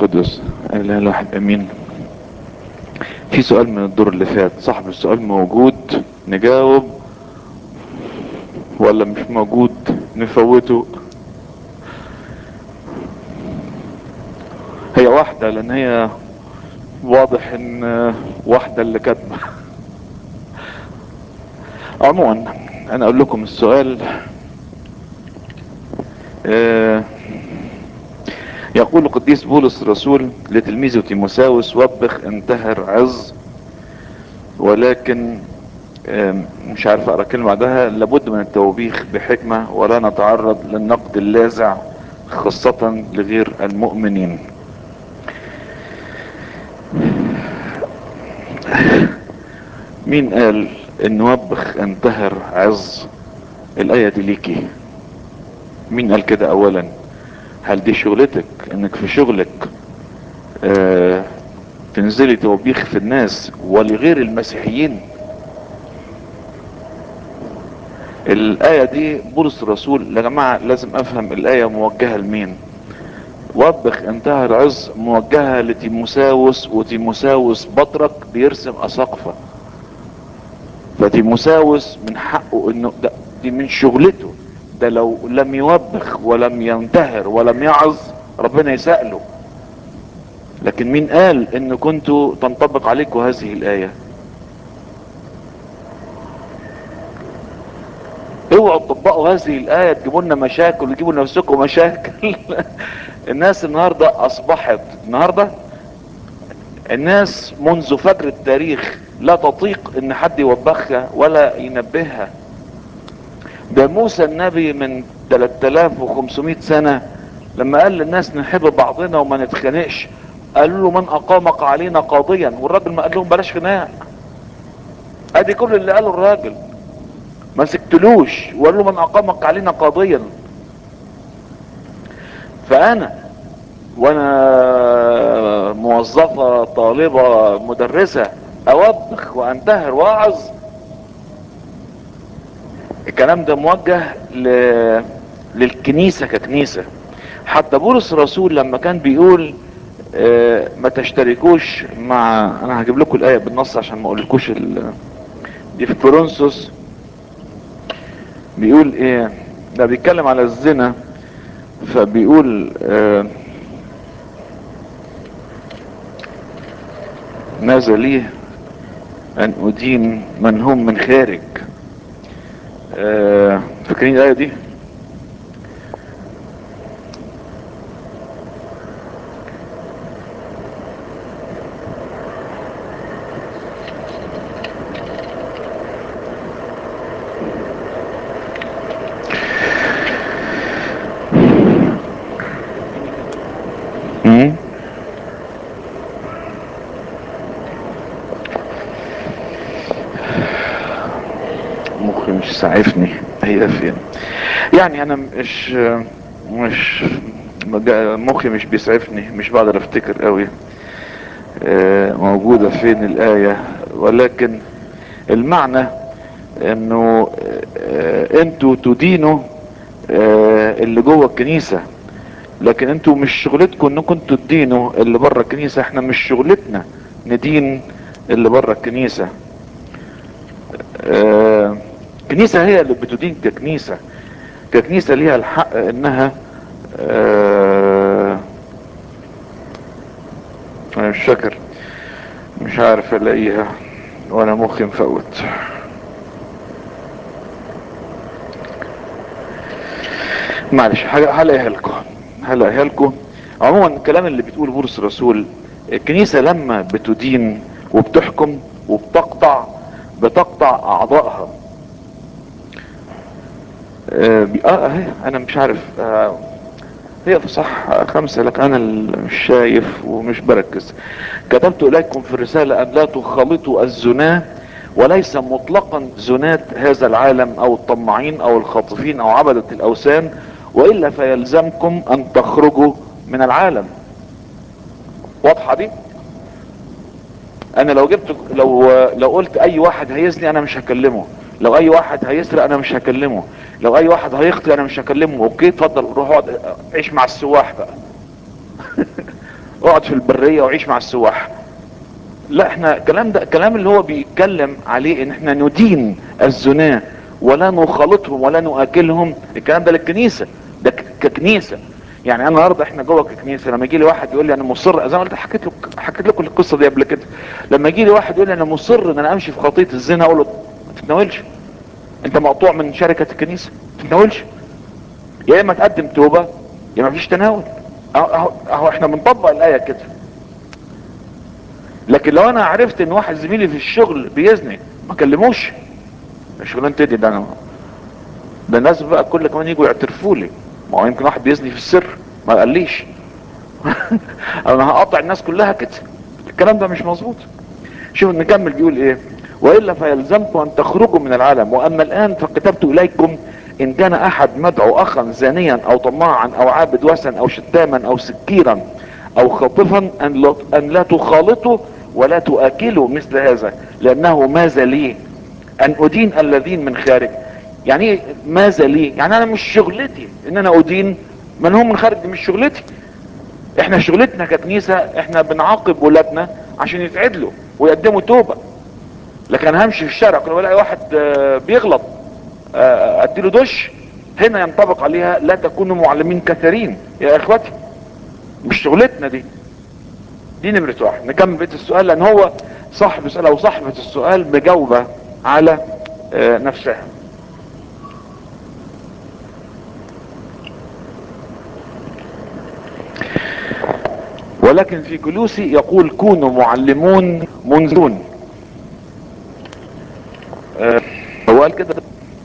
القدس اله الواحد امين في سؤال من الدور اللي فات صاحب السؤال موجود نجاوب ولا مش موجود نفوته هي واحدة لان هي واضح ان واحدة اللي كاتبة عموما انا اقول لكم السؤال آه يقول القديس بولس الرسول لتلميذه تيموساوس وبخ انتهر عظ ولكن مش عارف اقرا كلمه بعدها لابد من التوبيخ بحكمه ولا نتعرض للنقد اللاذع خاصه لغير المؤمنين مين قال ان وبخ انتهر عظ الايه دي ليكي مين قال كده اولا هل دي شغلتك انك في شغلك آه تنزلي توبيخ في الناس ولغير المسيحيين الآية دي بولس الرسول يا جماعة لازم افهم الآية موجهة لمين وبخ انتهى العز موجهة لتيموساوس وتيموساوس بطرك بيرسم اساقفة فتيموساوس من حقه انه ده دي من شغلته ده لو لم يوبخ ولم ينتهر ولم يعظ ربنا يسأله لكن مين قال ان كنتوا تنطبق عليكم هذه الآية اوعوا تطبقوا هذه الآية تجيبوا لنا مشاكل وتجيبوا لنفسكم مشاكل الناس النهاردة اصبحت النهاردة الناس منذ فجر التاريخ لا تطيق ان حد يوبخها ولا ينبهها ده موسى النبي من 3500 سنة لما قال للناس نحب بعضنا وما نتخانقش قالوا له من اقامك علينا قاضيا والراجل ما قال لهم بلاش خناق ادي كل اللي قاله الراجل ما سكتلوش وقال له من اقامك علينا قاضيا فانا وانا موظفة طالبة مدرسة اوبخ وانتهر واعظ الكلام ده موجه ل... للكنيسة ككنيسة حتى بولس الرسول لما كان بيقول آه ما تشتركوش مع انا هجيب لكم الايه بالنص عشان ما اقولكوش ال... دي في كورنثوس بيقول ايه ده بيتكلم على الزنا فبيقول آه ماذا لي ان ادين من هم من خارج آه فاكرين الايه دي مخي مش سعفني هي فين يعني انا مش مش مخي مش بيسعفني مش بقدر افتكر قوي موجودة فين الآية ولكن المعنى انه انتوا تدينوا اللي جوه الكنيسة لكن انتوا مش شغلتكم انكم انتوا تدينوا اللي بره الكنيسة احنا مش شغلتنا ندين اللي بره الكنيسة اه الكنيسة هي اللي بتدين ككنيسة ككنيسة ليها الحق انها اه انا مش فاكر مش عارف الاقيها وانا مخي مفوت معلش هلاقيها لكم هلاقيها لكم عموما الكلام اللي بتقول بولس الرسول الكنيسة لما بتدين وبتحكم وبتقطع بتقطع اعضائها اه اهي انا مش عارف اه هي في صح خمسة لك انا مش شايف ومش بركز كتبت اليكم في الرسالة ان لا تخلطوا الزنا وليس مطلقا زنات هذا العالم او الطماعين او الخاطفين او عبدة الاوثان والا فيلزمكم ان تخرجوا من العالم واضحة دي انا لو جبت لو لو قلت اي واحد هيزني انا مش هكلمه لو اي واحد هيسرق انا مش هكلمه لو اي واحد هيخطي انا مش هكلمه اوكي اتفضل روح اقعد عيش مع السواح بقى اقعد في البرية وعيش مع السواح لا احنا الكلام ده الكلام اللي هو بيتكلم عليه ان احنا ندين الزناة ولا نخالطهم ولا نؤكلهم الكلام ده للكنيسة ده ك- ككنيسة يعني انا النهارده احنا جوه ككنيسه لما يجي لي واحد يقول لي انا مصر زي ما قلت حكيت لك حكيت لكم القصه دي قبل كده لما يجي لي واحد يقول لي انا مصر ان انا امشي في خطيه الزنا اقول له ما تتناولش انت مقطوع من شركه الكنيسه ما تتناولش يا اما تقدم توبه يا ما فيش تناول اهو اهو اهو احنا بنطبق الايه كده لكن لو انا عرفت ان واحد زميلي في الشغل بيزني ما كلموش شغلانه دي ده انا ده الناس بقى كل كمان يجوا يعترفوا لي ما هو يمكن واحد بيزني في السر ما قاليش انا هقطع الناس كلها كده الكلام ده مش مظبوط شوف نكمل بيقول ايه والا فيلزمكم ان تخرجوا من العالم واما الان فكتبت اليكم ان كان احد مدعو اخا زانيا او طماعا او عابد وثن او شتاما او سكيرا او خاطفا ان لا, أن لا تخالطوا ولا تؤكلوا مثل هذا لانه ماذا لي ان ادين الذين من خارج يعني ايه ماذا لي يعني انا مش شغلتي ان انا ادين من هم من خارج دي مش شغلتي احنا شغلتنا ككنيسة احنا بنعاقب ولادنا عشان يتعدلوا ويقدموا توبة لكن انا همشي في الشارع كل ما الاقي واحد آه، بيغلط آه، اديله دش هنا ينطبق عليها لا تكونوا معلمين كثيرين يا اخواتي مش شغلتنا دي دي نمرة واحد نكمل بقية السؤال لان هو صاحب السؤال او صاحبة السؤال مجاوبة على آه، نفسها ولكن في كلوسي يقول كونوا معلمون منذرون آه، هو قال كده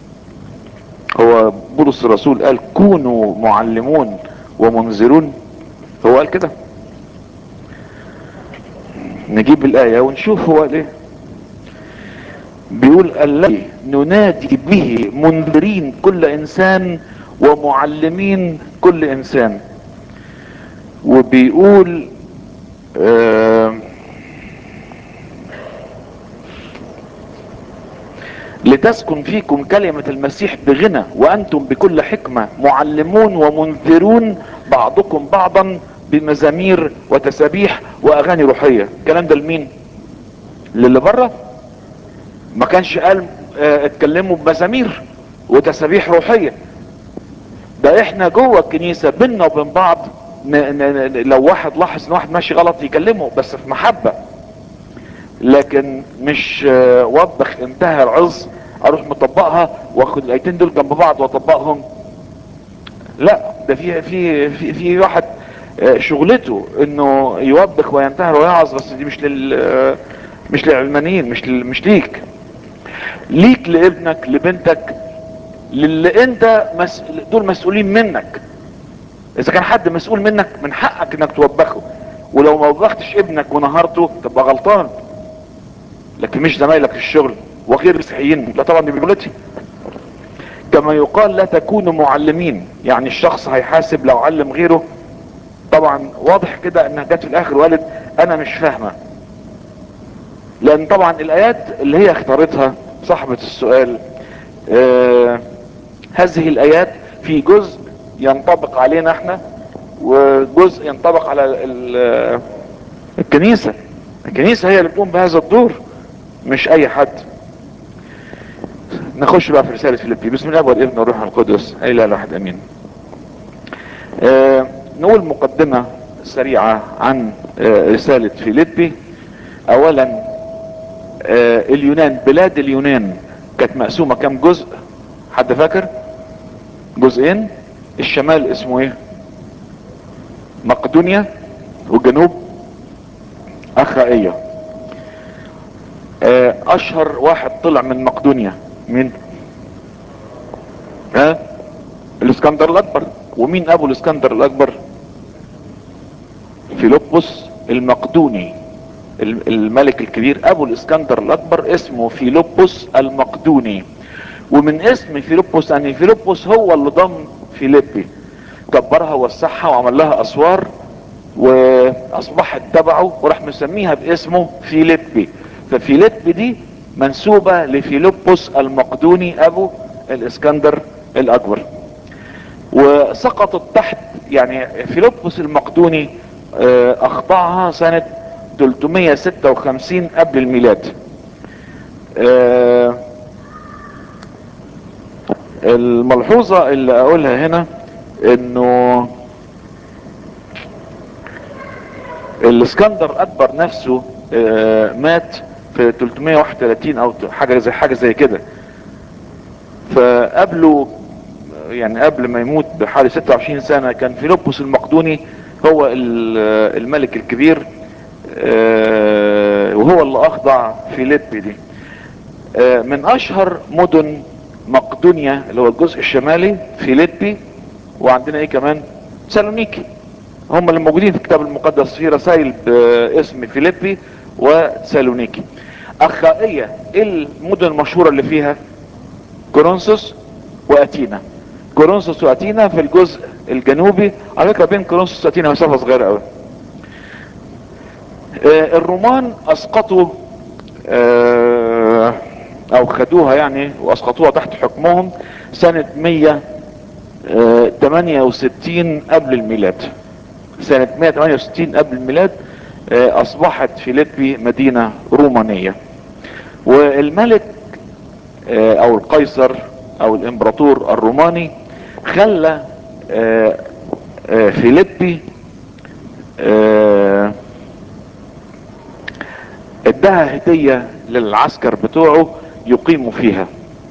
هو بولس الرسول قال كونوا معلمون ومنذرون هو قال كده نجيب الآية ونشوف هو قال ايه بيقول الذي ننادي به منذرين كل انسان ومعلمين كل انسان وبيقول آه لتسكن فيكم كلمة المسيح بغنى وأنتم بكل حكمة معلمون ومنذرون بعضكم بعضا بمزامير وتسابيح وأغاني روحية الكلام ده لمين للي بره ما كانش قال اه اتكلموا بمزامير وتسابيح روحية ده احنا جوه الكنيسة بينا وبين بعض ن ن ن لو واحد لاحظ ان واحد ماشي غلط يكلمه بس في محبة لكن مش اه وضخ انتهى العظ اروح مطبقها واخد الايتين دول جنب بعض واطبقهم لا ده في في في, في واحد اه شغلته انه يوبخ وينتهر ويعظ بس دي مش لل مش للعلمانيين مش لل مش ليك ليك لابنك لبنتك للي انت مس... دول مسؤولين منك اذا كان حد مسؤول منك من حقك انك توبخه ولو ما وبختش ابنك ونهارته تبقى غلطان لكن مش زمايلك في الشغل وغير المسيحيين لا طبعا دي بجملتي كما يقال لا تكونوا معلمين يعني الشخص هيحاسب لو علم غيره طبعا واضح كده انها جت في الاخر وقالت انا مش فاهمه لان طبعا الايات اللي هي اختارتها صاحبة السؤال آه هذه الايات في جزء ينطبق علينا احنا وجزء ينطبق على الكنيسة الكنيسة هي اللي بتقوم بهذا الدور مش اي حد نخش بقى في رسالة فيليبي بسم الله والابن والروح القدس اي لا واحد امين آه نقول مقدمة سريعة عن آه رسالة فيليبي اولا آه اليونان بلاد اليونان كانت مقسومة كم جزء حد فاكر جزئين الشمال اسمه ايه مقدونيا والجنوب اخائية آه اشهر واحد طلع من مقدونيا مين ها آه؟ الاسكندر الاكبر ومين ابو الاسكندر الاكبر فيلبس المقدوني الملك الكبير ابو الاسكندر الاكبر اسمه فيلبس المقدوني ومن اسم فيلبس ان فيلبس هو اللي ضم فيليبي كبرها ووسعها وعمل لها اسوار واصبحت تبعه وراح مسميها باسمه فيليبي ففيليبي دي منسوبة لفيلبس المقدوني ابو الاسكندر الاكبر وسقطت تحت يعني فيلبس المقدوني آه، اخضعها سنة 356 قبل الميلاد آه، الملحوظة اللي اقولها هنا انه الاسكندر اكبر نفسه آه، مات في 331 او حاجة زي حاجة زي كده فقبله يعني قبل ما يموت بحوالي 26 سنة كان فيلبس المقدوني هو ال- الملك الكبير آه، وهو اللي اخضع فيليبي دي آه، من اشهر مدن مقدونيا اللي هو الجزء الشمالي فيليبي وعندنا ايه كمان سالونيكي هم اللي موجودين في الكتاب المقدس في رسائل باسم فيليبي وسالونيكي اخائية ايه المدن المشهورة اللي فيها كورنثوس واتينا كورنثوس واتينا في الجزء الجنوبي على فكره بين كورنثوس واتينا مسافه صغيره قوي آه، الرومان اسقطوا آه، او خدوها يعني واسقطوها تحت حكمهم سنة 168 قبل الميلاد سنة 168 قبل الميلاد آه، اصبحت فيليبي مدينة رومانية والملك آه، او القيصر او الامبراطور الروماني خلى آه، آه، فيليبي آه، ادها هدية للعسكر بتوعه يقيموا فيها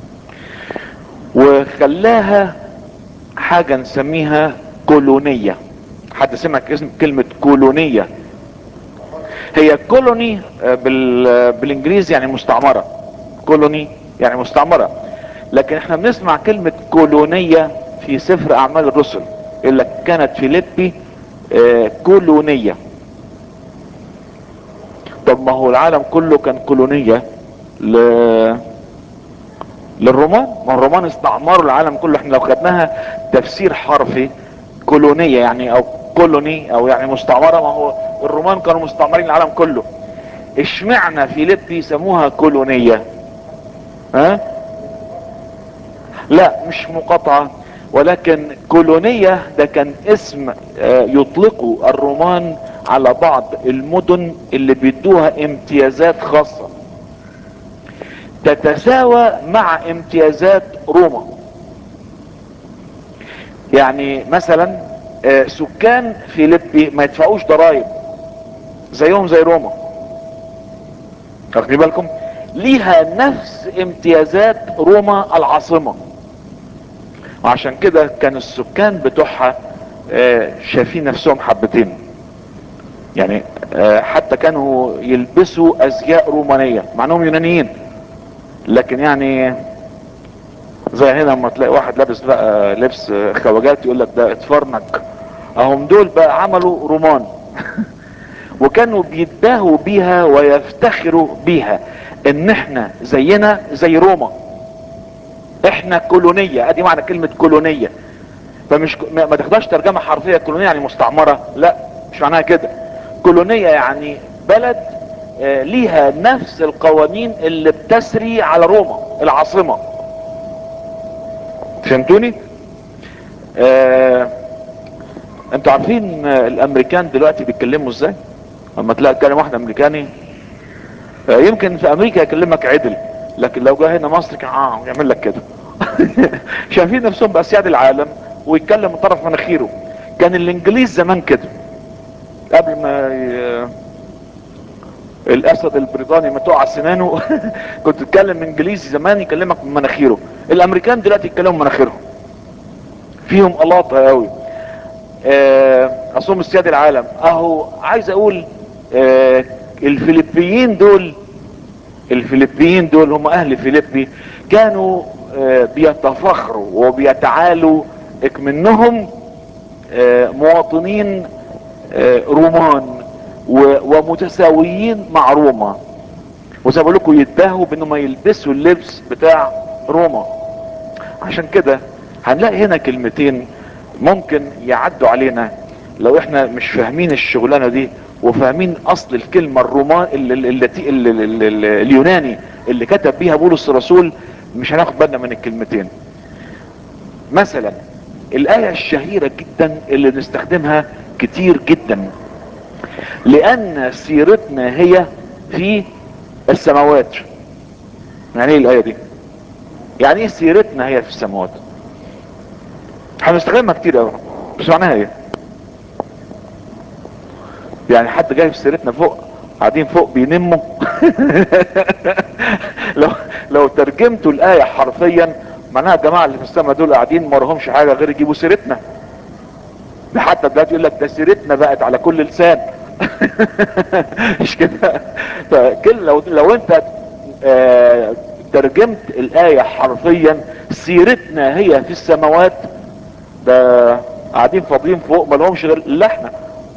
وخلاها حاجة نسميها كولونية حد سمع اسم كلمة كولونية هي كولوني آه، بال- بالانجليزي يعني مستعمرة كولوني يعني مستعمرة لكن احنا بنسمع كلمة كولونية في سفر اعمال الرسل يقول لك كانت فيليبي آه، كولونية طب ما هو العالم كله كان كولونية ل... للرومان ما هو الرومان استعمروا العالم كله احنا لو خدناها تفسير حرفي كولونية يعني او كولوني او يعني مستعمرة ما هو الرومان كانوا مستعمرين العالم كله اشمعنى فيليبي سموها كولونية ها لا مش مقاطعة ولكن كولونية ده كان اسم آه، يطلقه الرومان على بعض المدن اللي بيدوها امتيازات خاصة تتساوى مع امتيازات روما يعني مثلا آه، سكان فيليبي ما يدفعوش ضرائب زيهم زي روما واخدين بالكم ليها نفس امتيازات روما العاصمة وعشان كده كان السكان بتوعها آه، شايفين نفسهم حبتين يعني آه، حتى كانوا يلبسوا ازياء رومانية مع انهم يونانيين لكن يعني زي هنا لما تلاقي واحد لابس بقى لبس آه، خواجات يقول لك ده اتفرنك اهم دول بقى عملوا رومان وكانوا بيتباهوا بيها ويفتخروا بيها ان احنا زينا زي روما احنا كولونية ادي معنى كلمة كولونية فمش ما ما تاخدهاش ترجمة حرفية كولونية يعني مستعمرة لا مش معناها كده كولونية يعني بلد آه، ليها نفس القوانين اللي بتسري على روما العاصمة فهمتوني آه انتوا عارفين آه، الامريكان دلوقتي بيتكلموا ازاي لما تلاقي تكلم واحد امريكاني آه، يمكن في امريكا يكلمك عدل لكن لو جه هنا مصر كان اه يعمل لك كده شايفين نفسهم باسياد العالم ويتكلم من طرف مناخيره كان الانجليز زمان كده قبل ما ي... الاسد البريطاني ما تقع سنانه كنت تتكلم انجليزي زمان يكلمك من مناخيره الامريكان دلوقتي يتكلموا من مناخيرهم فيهم قلاطه قوي آه، اصوم السياد العالم اهو عايز اقول آه، الفلبيين دول الفلبيين دول هم اهل فيليبي كانوا آه، بيتفخروا وبيتعالوا اكمنهم آه، مواطنين آه، رومان و- ومتساويين مع روما وزي ما بقول لكم يتباهوا بانهم يلبسوا اللبس بتاع روما عشان كده هنلاقي هنا كلمتين ممكن يعدوا علينا لو احنا مش فاهمين الشغلانه دي وفاهمين اصل الكلمه الرومان ال- ال- التي- ال- ال- ال- اليوناني اللي كتب بيها بولس الرسول مش هناخد بالنا من الكلمتين مثلا الايه الشهيره جدا اللي بنستخدمها كتير جدا لان سيرتنا هي في السماوات يعني ايه الايه دي يعني ايه سيرتنا هي في السماوات هنستخدمها كتير قوي بس معناها ايه يعني حد جاي في سيرتنا فوق قاعدين فوق بينموا لو لو ترجمتوا الايه حرفيا معناها الجماعه اللي في السماء دول قاعدين ما لهمش حاجه غير يجيبوا سيرتنا ده حتى دلوقتي يقول لك ده سيرتنا بقت على كل لسان مش كده فكل لو لو انت آه ترجمت الايه حرفيا سيرتنا هي في السماوات ده قاعدين فاضيين فوق ما لهمش غير الا احنا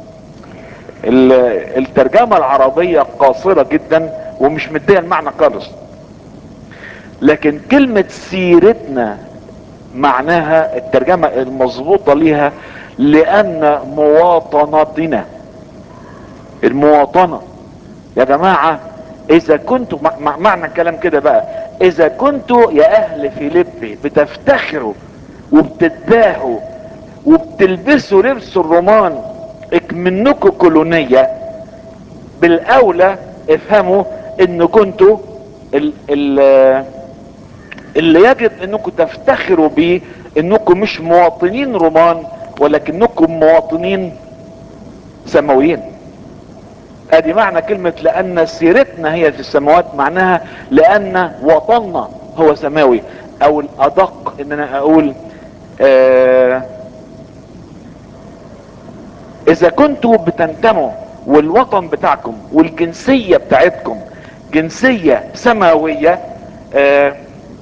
الترجمه العربيه قاصره جدا ومش مديه المعنى خالص لكن كلمه سيرتنا معناها الترجمه المظبوطه ليها لان مواطنتنا المواطنه يا جماعه اذا كنتوا معنى الكلام كده بقى اذا كنتوا يا اهل فيليبي بتفتخروا وبتتباهوا وبتلبسوا لبس الرومان اكمنكم كولونية بالاولى افهموا ان كنتوا ال ال اللي يجب انكم تفتخروا بيه انكم مش مواطنين رومان ولكنكم مواطنين سماويين ادي معنى كلمة لان سيرتنا هي في السماوات معناها لان وطننا هو سماوي او الادق ان انا اقول آه اذا كنتوا بتنتموا والوطن بتاعكم والجنسية بتاعتكم جنسية سماوية اه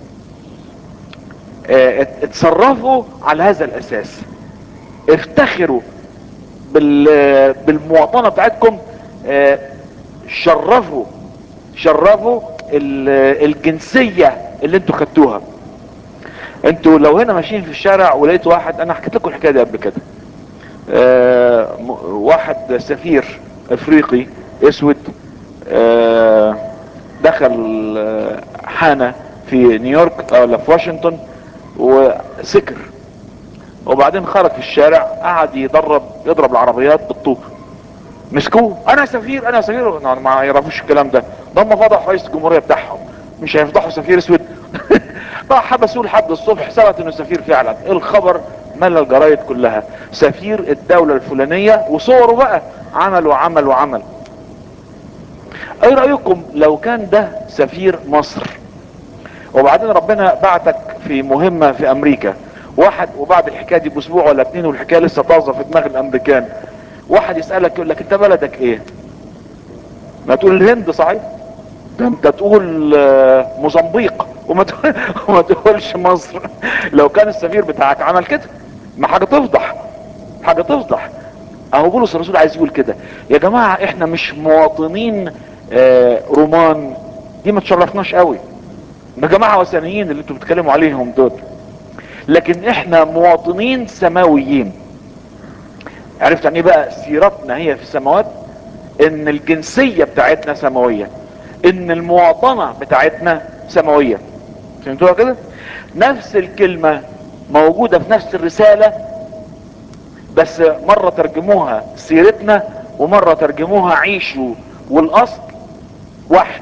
اه اتصرفوا على هذا الاساس افتخروا بالمواطنة بتاعتكم اه شرفوا شرفوا الجنسية اللي انتوا خدتوها انتوا لو هنا ماشيين في الشارع ولقيت واحد انا حكيت لكم الحكايه دي قبل كده آه واحد سفير افريقي اسود آه دخل آه حانة في نيويورك ولا في واشنطن وسكر وبعدين خرج في الشارع قعد يضرب يضرب العربيات بالطوب مسكوه انا سفير انا سفير ما يعرفوش الكلام ده ده هم فضحوا رئيس الجمهوريه بتاعهم مش هيفضحوا سفير اسود راح حبسوه لحد الصبح ثبت انه سفير فعلا الخبر ملى الجرايد كلها سفير الدولة الفلانية وصوره بقى عمل وعمل وعمل ايه رأيكم لو كان ده سفير مصر وبعدين ربنا بعتك في مهمة في امريكا واحد وبعد الحكاية دي باسبوع ولا اتنين والحكاية لسه طازة في دماغ الامريكان واحد يسألك يقول لك انت بلدك ايه ما تقول الهند صحيح ده انت تقول موزمبيق وما وما تقولش مصر لو كان السفير بتاعك عمل كده ما حاجه تفضح حاجه تفضح اهو بولس الرسول عايز يقول كده يا جماعه احنا مش مواطنين آه رومان دي ما تشرفناش قوي ده جماعه وثنيين اللي انتوا بتتكلموا عليهم دول لكن احنا مواطنين سماويين عرفت يعني ايه بقى سيرتنا هي في السماوات ان الجنسيه بتاعتنا سماويه ان المواطنه بتاعتنا سماويه فهمتوها كده نفس الكلمه موجوده في نفس الرساله بس مره ترجموها سيرتنا ومره ترجموها عيشوا والاصل واحد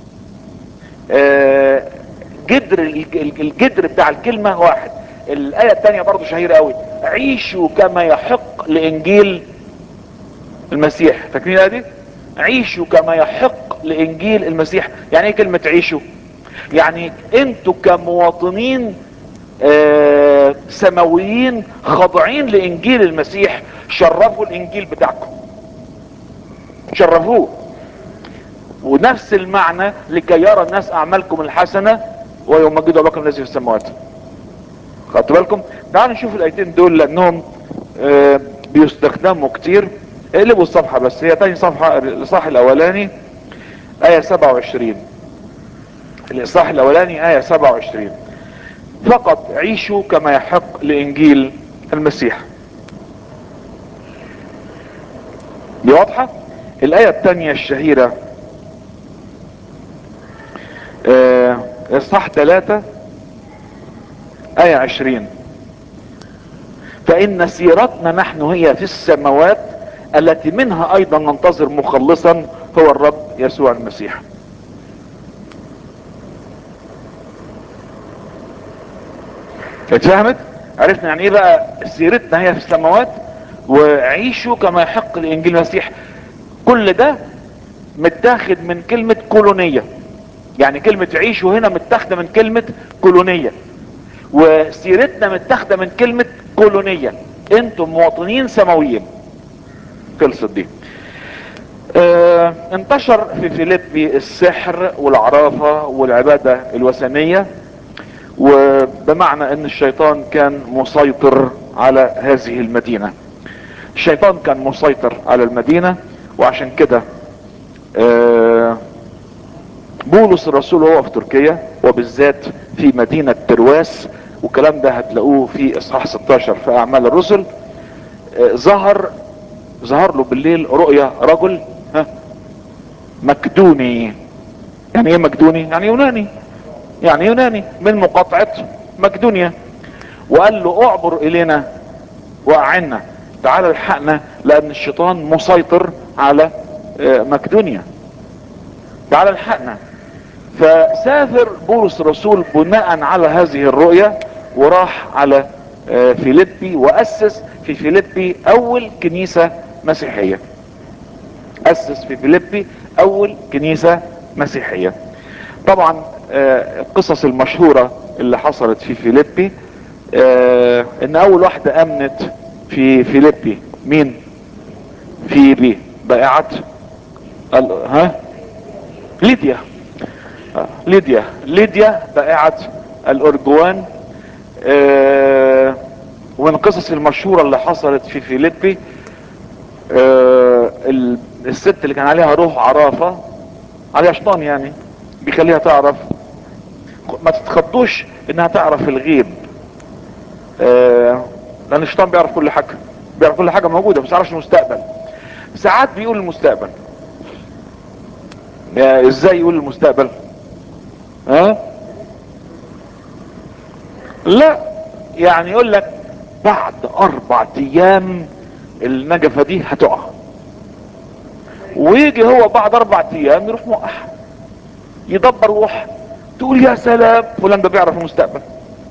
آه جدر الجدر بتاع الكلمه واحد الايه الثانيه برضو شهيره قوي عيشوا كما يحق لانجيل المسيح فاكرين الايه دي عيشوا كما يحق لانجيل المسيح يعني ايه كلمه عيشوا يعني انتوا كمواطنين آه سماويين خاضعين لانجيل المسيح شرفوا الانجيل بتاعكم شرفوه ونفس المعنى لكي يرى الناس اعمالكم الحسنه ويمجدوا اباكم الذي في السماوات خدتوا بالكم تعالوا نشوف الايتين دول لانهم آه بيستخدموا كتير اقلبوا الصفحة بس هي تاني صفحة الاصحاح الاولاني اية 27 الاصحاح الاولاني اية 27 فقط عيشوا كما يحق لانجيل المسيح دي واضحة الاية التانية الشهيرة اه اصحاح 3 اية 20 فان سيرتنا نحن هي في السماوات التي منها ايضا ننتظر مخلصا هو الرب يسوع المسيح اتفهمت عرفنا يعني ايه بقى سيرتنا هي في السماوات وعيشوا كما يحق الانجيل المسيح كل ده متاخد من كلمة كولونية يعني كلمة عيشوا هنا متاخدة من كلمة كولونية وسيرتنا متاخدة من كلمة كولونية انتم مواطنين سماويين خلصت دي اه انتشر في فيليبي السحر والعرافة والعبادة الوثنية وبمعنى ان الشيطان كان مسيطر على هذه المدينة الشيطان كان مسيطر على المدينة وعشان كده اه بولس الرسول هو في تركيا وبالذات في مدينة ترواس والكلام ده هتلاقوه في اصحاح 16 في اعمال الرسل اه ظهر ظهر له بالليل رؤيا رجل ها مكدوني يعني ايه مكدوني يعني يوناني يعني يوناني من مقاطعة مقدونيا وقال له اعبر الينا واعنا تعال الحقنا لان الشيطان مسيطر على مقدونيا تعال الحقنا فسافر بولس الرسول بناء على هذه الرؤية وراح على فيليبي واسس في فيليبي اول كنيسة مسيحية اسس في فيليبي اول كنيسة مسيحية طبعا القصص المشهورة اللي حصلت في فيليبي آه ان اول واحدة امنت في فيليبي مين في بي بائعة ها ليديا آه ليديا ليديا بائعة الارجوان آه ومن القصص المشهورة اللي حصلت في فيليبي الست اللي كان عليها روح عرافة عليها شيطان يعني بيخليها تعرف ما تتخضوش انها تعرف الغيب آه لان الشيطان بيعرف كل حاجة بيعرف كل حاجة موجودة بس يعرفش المستقبل ساعات بيقول المستقبل آه ازاي يقول المستقبل ها آه؟ لا يعني يقول لك بعد اربع ايام النجفة دي هتقع ويجي هو بعد اربع ايام يروح موقع يدبر روح تقول يا سلام فلان ده بيعرف المستقبل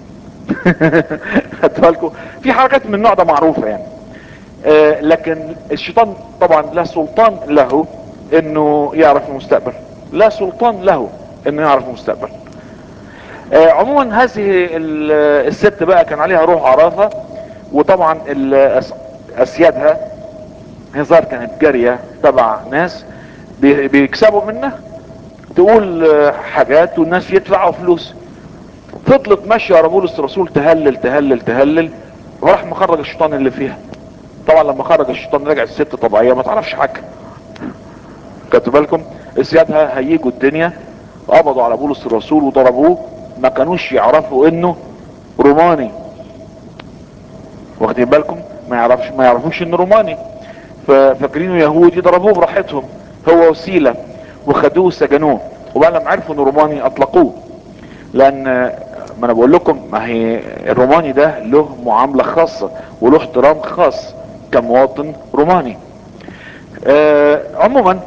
خدت بالكم في حركات من النوع ده معروفه يعني آه لكن الشيطان طبعا لا سلطان له انه يعرف المستقبل لا سلطان له انه يعرف المستقبل آه عموما هذه الست بقى كان عليها روح عرافه وطبعا اسيادها هزار كانت جاريه تبع ناس بيكسبوا منها تقول حاجات والناس يدفعوا فلوس فضلت ماشيه ورا بولس الرسول تهلل تهلل تهلل وراح مخرج الشيطان اللي فيها طبعا لما خرج الشيطان رجع الست طبيعيه ما تعرفش حاجه خدتوا بالكم اسيادها هيجوا الدنيا قبضوا على بولس الرسول وضربوه ما كانوش يعرفوا انه روماني واخدين بالكم ما يعرفش ما يعرفوش انه روماني ففاكرينه يهودي ضربوه براحتهم هو وسيله وخدوه سجنوه وبعد لما عرفوا انه روماني اطلقوه لان ما انا بقول لكم ما هي الروماني ده له معامله خاصه وله احترام خاص كمواطن روماني آه عموما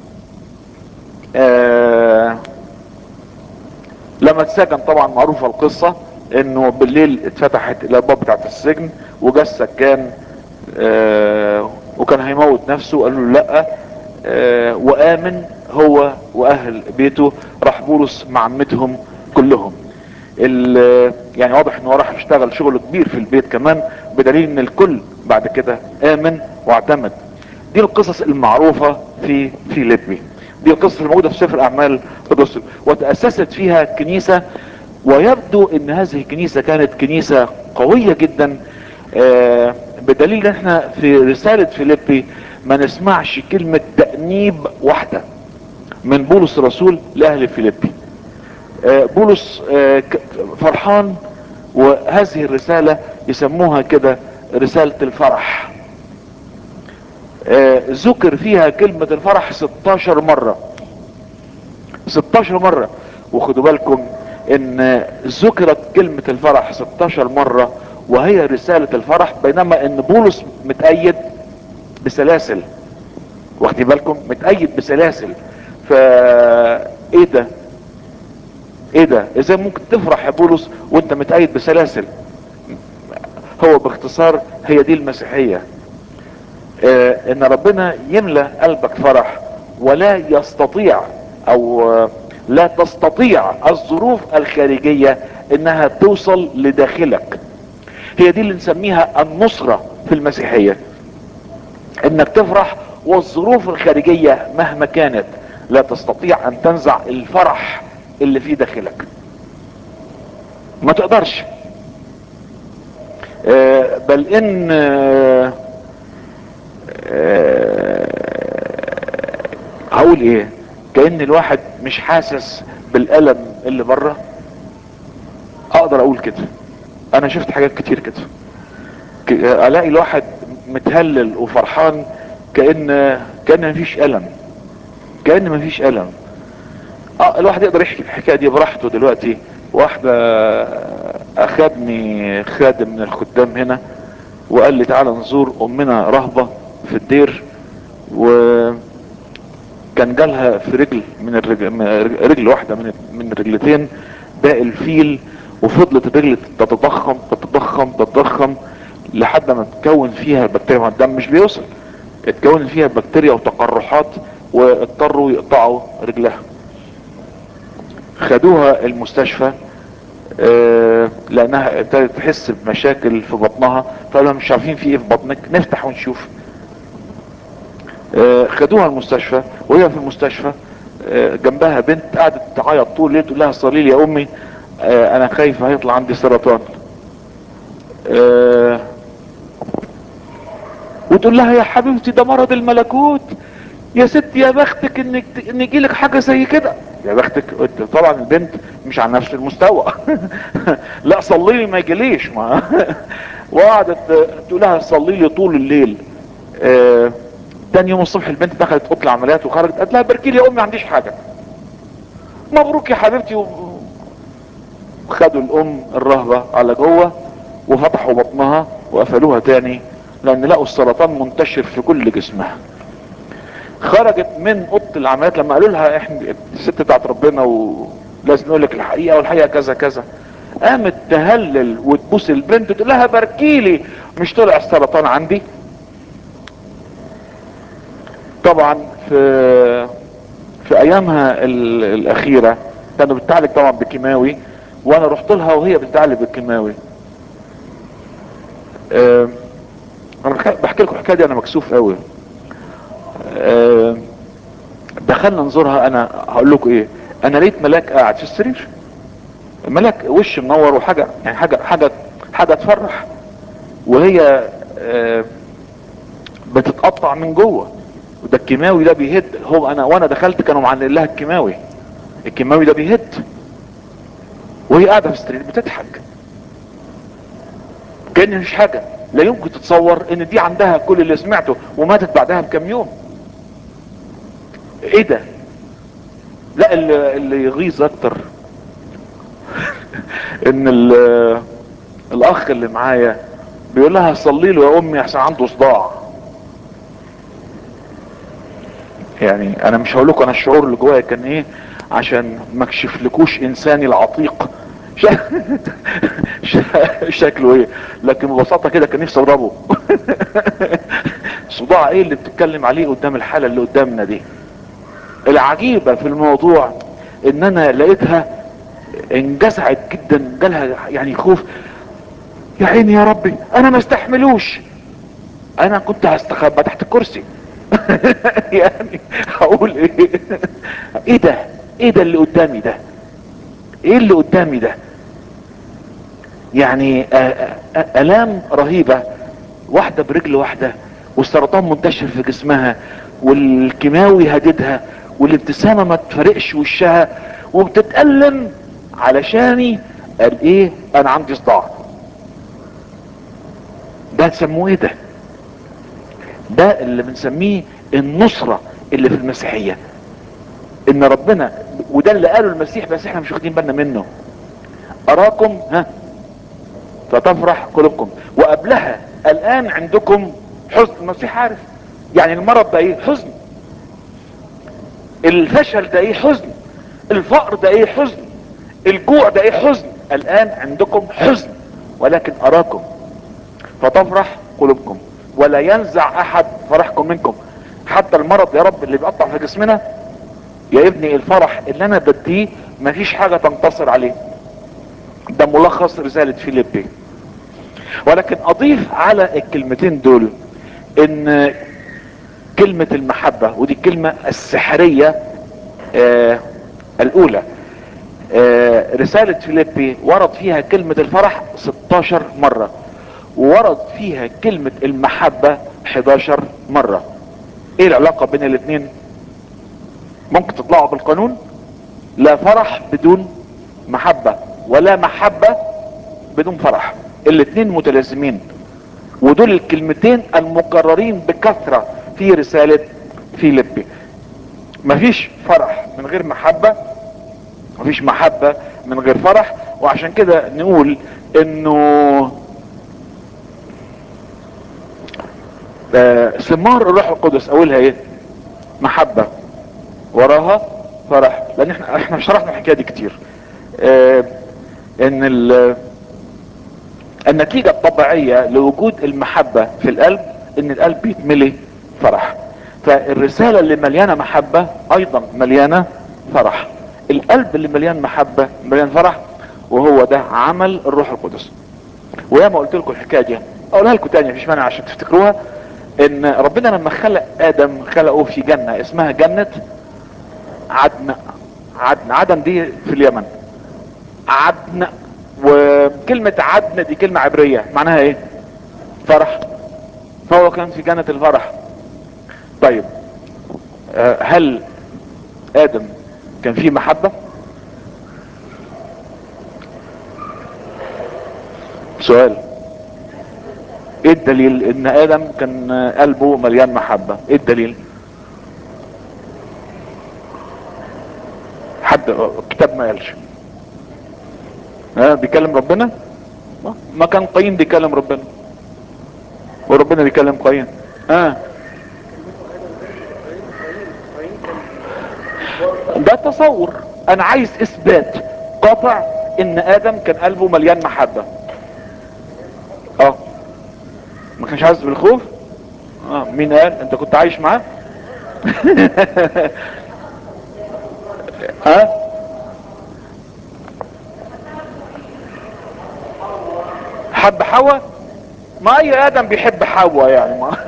آه لما اتسجن طبعا معروفه القصه انه بالليل اتفتحت الابواب بتاعت السجن وجا السجان آه وكان هيموت نفسه قالوا له لا آه وامن هو واهل بيته راح بولس معمتهم كلهم يعني واضح انه راح يشتغل شغل كبير في البيت كمان بدليل ان الكل بعد كده امن واعتمد دي القصص المعروفة في فيليبي دي القصص الموجودة في سفر اعمال الرسل وتأسست فيها كنيسة ويبدو ان هذه الكنيسة كانت كنيسة قوية جدا آه بدليل ان احنا في رسالة فيليبي ما نسمعش كلمة تأنيب واحدة من بولس الرسول لأهل فيليبي آه بولس آه فرحان وهذه الرسالة يسموها كده رسالة الفرح آه ذكر فيها كلمة الفرح 16 مرة 16 مرة وخدوا بالكم ان ذكرت كلمة الفرح 16 مرة وهي رسالة الفرح بينما ان بولس متأيد بسلاسل واخدين بالكم متأيد بسلاسل فا ايه ده ايه ده ازاي ممكن تفرح يا بولس وانت متأيد بسلاسل هو باختصار هي دي المسيحية اه ان ربنا يملى قلبك فرح ولا يستطيع او آه، لا تستطيع الظروف الخارجية انها توصل لداخلك هي دي اللي نسميها النصرة في المسيحية انك تفرح والظروف الخارجية مهما كانت لا تستطيع ان تنزع الفرح اللي في داخلك ما تقدرش آه، بل ان آه، آه، هقول ايه كأن الواحد مش حاسس بالألم اللي بره اقدر اقول كده انا شفت حاجات كتير كده ك- الاقي الواحد متهلل وفرحان كأن كأن مفيش ألم كأن مفيش ألم اه الواحد يقدر يحكي الحكاية دي براحته دلوقتي واحدة اخدني خادم من الخدام هنا وقال لي تعالى نزور امنا رهبة في الدير وكان جالها في رجل من الرجل من رجل واحدة من من الرجلتين باقي الفيل وفضلت الرجل تتضخم تتضخم تتضخم لحد ما تكون فيها بكتيريا ما الدم مش بيوصل اتكون فيها بكتيريا وتقرحات واضطروا يقطعوا رجلها خدوها المستشفى آه، لانها ابتدت تحس بمشاكل في بطنها فقالوا مش عارفين في ايه في بطنك نفتح ونشوف آه، خدوها المستشفى وهي في المستشفى آه، جنبها بنت قعدت تعيط طول الليل تقول لها صلي لي يا امي آه، انا خايفه هيطلع عندي سرطان آه، وتقول لها يا حبيبتي ده مرض الملكوت يا ست يا بختك انك ان يجيلك حاجه زي كده يا بختك قلت طبعا البنت مش على نفس المستوى لا صلي لي ما يجيليش ما وقعدت تقول لها صلي لي طول الليل آه، تاني يوم الصبح البنت دخلت اوضه العمليات وخرجت قالت لها باركي لي يا امي ما عنديش حاجه مبروك يا حبيبتي و- خدوا الام الرهبه على جوه وفتحوا بطنها وقفلوها تاني لان لقوا السرطان منتشر في كل جسمها خرجت من اوضه العمليات لما قالوا لها احنا الست بتاعت ربنا ولازم نقول لك الحقيقه والحقيقه كذا كذا قامت تهلل وتبوس البنت تقول لها باركيلي مش طلع السرطان عندي طبعا في في ايامها ال- الاخيره كانوا بتعالج طبعا بكيماوي وانا رحت لها وهي بتعالج بالكيماوي آه، انا بحكي- بحكي لكم الحكايه دي انا مكسوف قوي آه، دخلنا نزورها انا هقول لكم ايه انا لقيت ملاك قاعد في السرير ملاك وش منور وحاجه يعني حاجه حاجه حاجه تفرح وهي آه، بتتقطع من جوه وده الكيماوي ده بيهد هو انا وانا دخلت كانوا معلقين لها الكيماوي الكيماوي ده بيهد وهي قاعده في السرير بتضحك كان مش حاجه لا يمكن تتصور ان دي عندها كل اللي سمعته وماتت بعدها بكام يوم ايه ده لا اللي, اللي يغيظ اكتر ان ال- الاخ اللي معايا بيقول لها صلي له يا امي عشان عنده صداع يعني انا مش هقول لكم انا الشعور اللي جوايا كان ايه عشان ما اكشفلكوش انساني العتيق ش- ش- شكله ايه لكن ببساطه كده كان نفسي اضربه صداع ايه اللي بتتكلم عليه قدام الحاله اللي قدامنا دي العجيبه في الموضوع ان انا لقيتها انجزعت جدا جالها يعني خوف يا عيني يا ربي انا ما استحملوش انا كنت هستخبى تحت الكرسي يعني هقول ايه ايه ده ايه ده اللي قدامي ده ايه اللي قدامي ده يعني آ- آ- آ- الام رهيبة واحدة برجل واحدة والسرطان منتشر في جسمها والكيماوي هددها والابتسامة ما تفرقش وشها وبتتألم علشاني قال ايه انا عندي صداع ده تسموه ايه ده ده اللي بنسميه النصرة اللي في المسيحية ان ربنا وده اللي قاله المسيح بس احنا مش واخدين بالنا منه اراكم ها فتفرح قلوبكم وقبلها الان عندكم حزن المسيح عارف يعني المرض ده ايه حزن الفشل ده ايه حزن الفقر ده ايه حزن الجوع ده ايه حزن الان عندكم حزن ولكن اراكم فتفرح قلوبكم ولا ينزع احد فرحكم منكم حتى المرض يا رب اللي بيقطع في جسمنا يا ابني الفرح اللي انا بديه مفيش حاجة تنتصر عليه ده ملخص رسالة فيليبي ولكن اضيف على الكلمتين دول ان كلمة المحبة ودي الكلمة السحرية آه الاولى آه رسالة فيليبي ورد فيها كلمة الفرح 16 مرة وورد فيها كلمة المحبة 11 مرة ايه العلاقة بين الاثنين ممكن تطلعوا بالقانون لا فرح بدون محبة ولا محبة بدون فرح الاثنين متلازمين ودول الكلمتين المكررين بكثرة في رسالة فيليبي مفيش فرح من غير محبة مفيش محبة من غير فرح وعشان كده نقول انه آه ثمار الروح القدس اولها ايه محبة وراها فرح لان احنا احنا شرحنا الحكايه دي كتير آه ان النتيجة الطبيعية لوجود المحبة في القلب ان القلب يتملي فرح فالرسالة اللي مليانة محبة ايضا مليانة فرح القلب اللي مليان محبة مليان فرح وهو ده عمل الروح القدس ويا ما قلت لكم الحكاية دي اقولها لكم تاني مفيش مانع عشان تفتكروها ان ربنا لما خلق ادم خلقه في جنة اسمها جنة عدن عدن عدن دي في اليمن عدن وكلمة عدن دي كلمة عبرية معناها ايه فرح فهو كان في جنة الفرح طيب هل ادم كان فيه محبة سؤال ايه الدليل ان ادم كان قلبه مليان محبة ايه الدليل حد الكتاب ما قالش ها بيكلم ربنا ما كان قايين بيكلم ربنا وربنا بيكلم قايين ها ده تصور انا عايز اثبات قاطع ان ادم كان قلبه مليان محبة اه ما كانش حاسس بالخوف اه مين قال انت كنت عايش معاه ها حب حواء ما اي ادم بيحب حواء يعني ما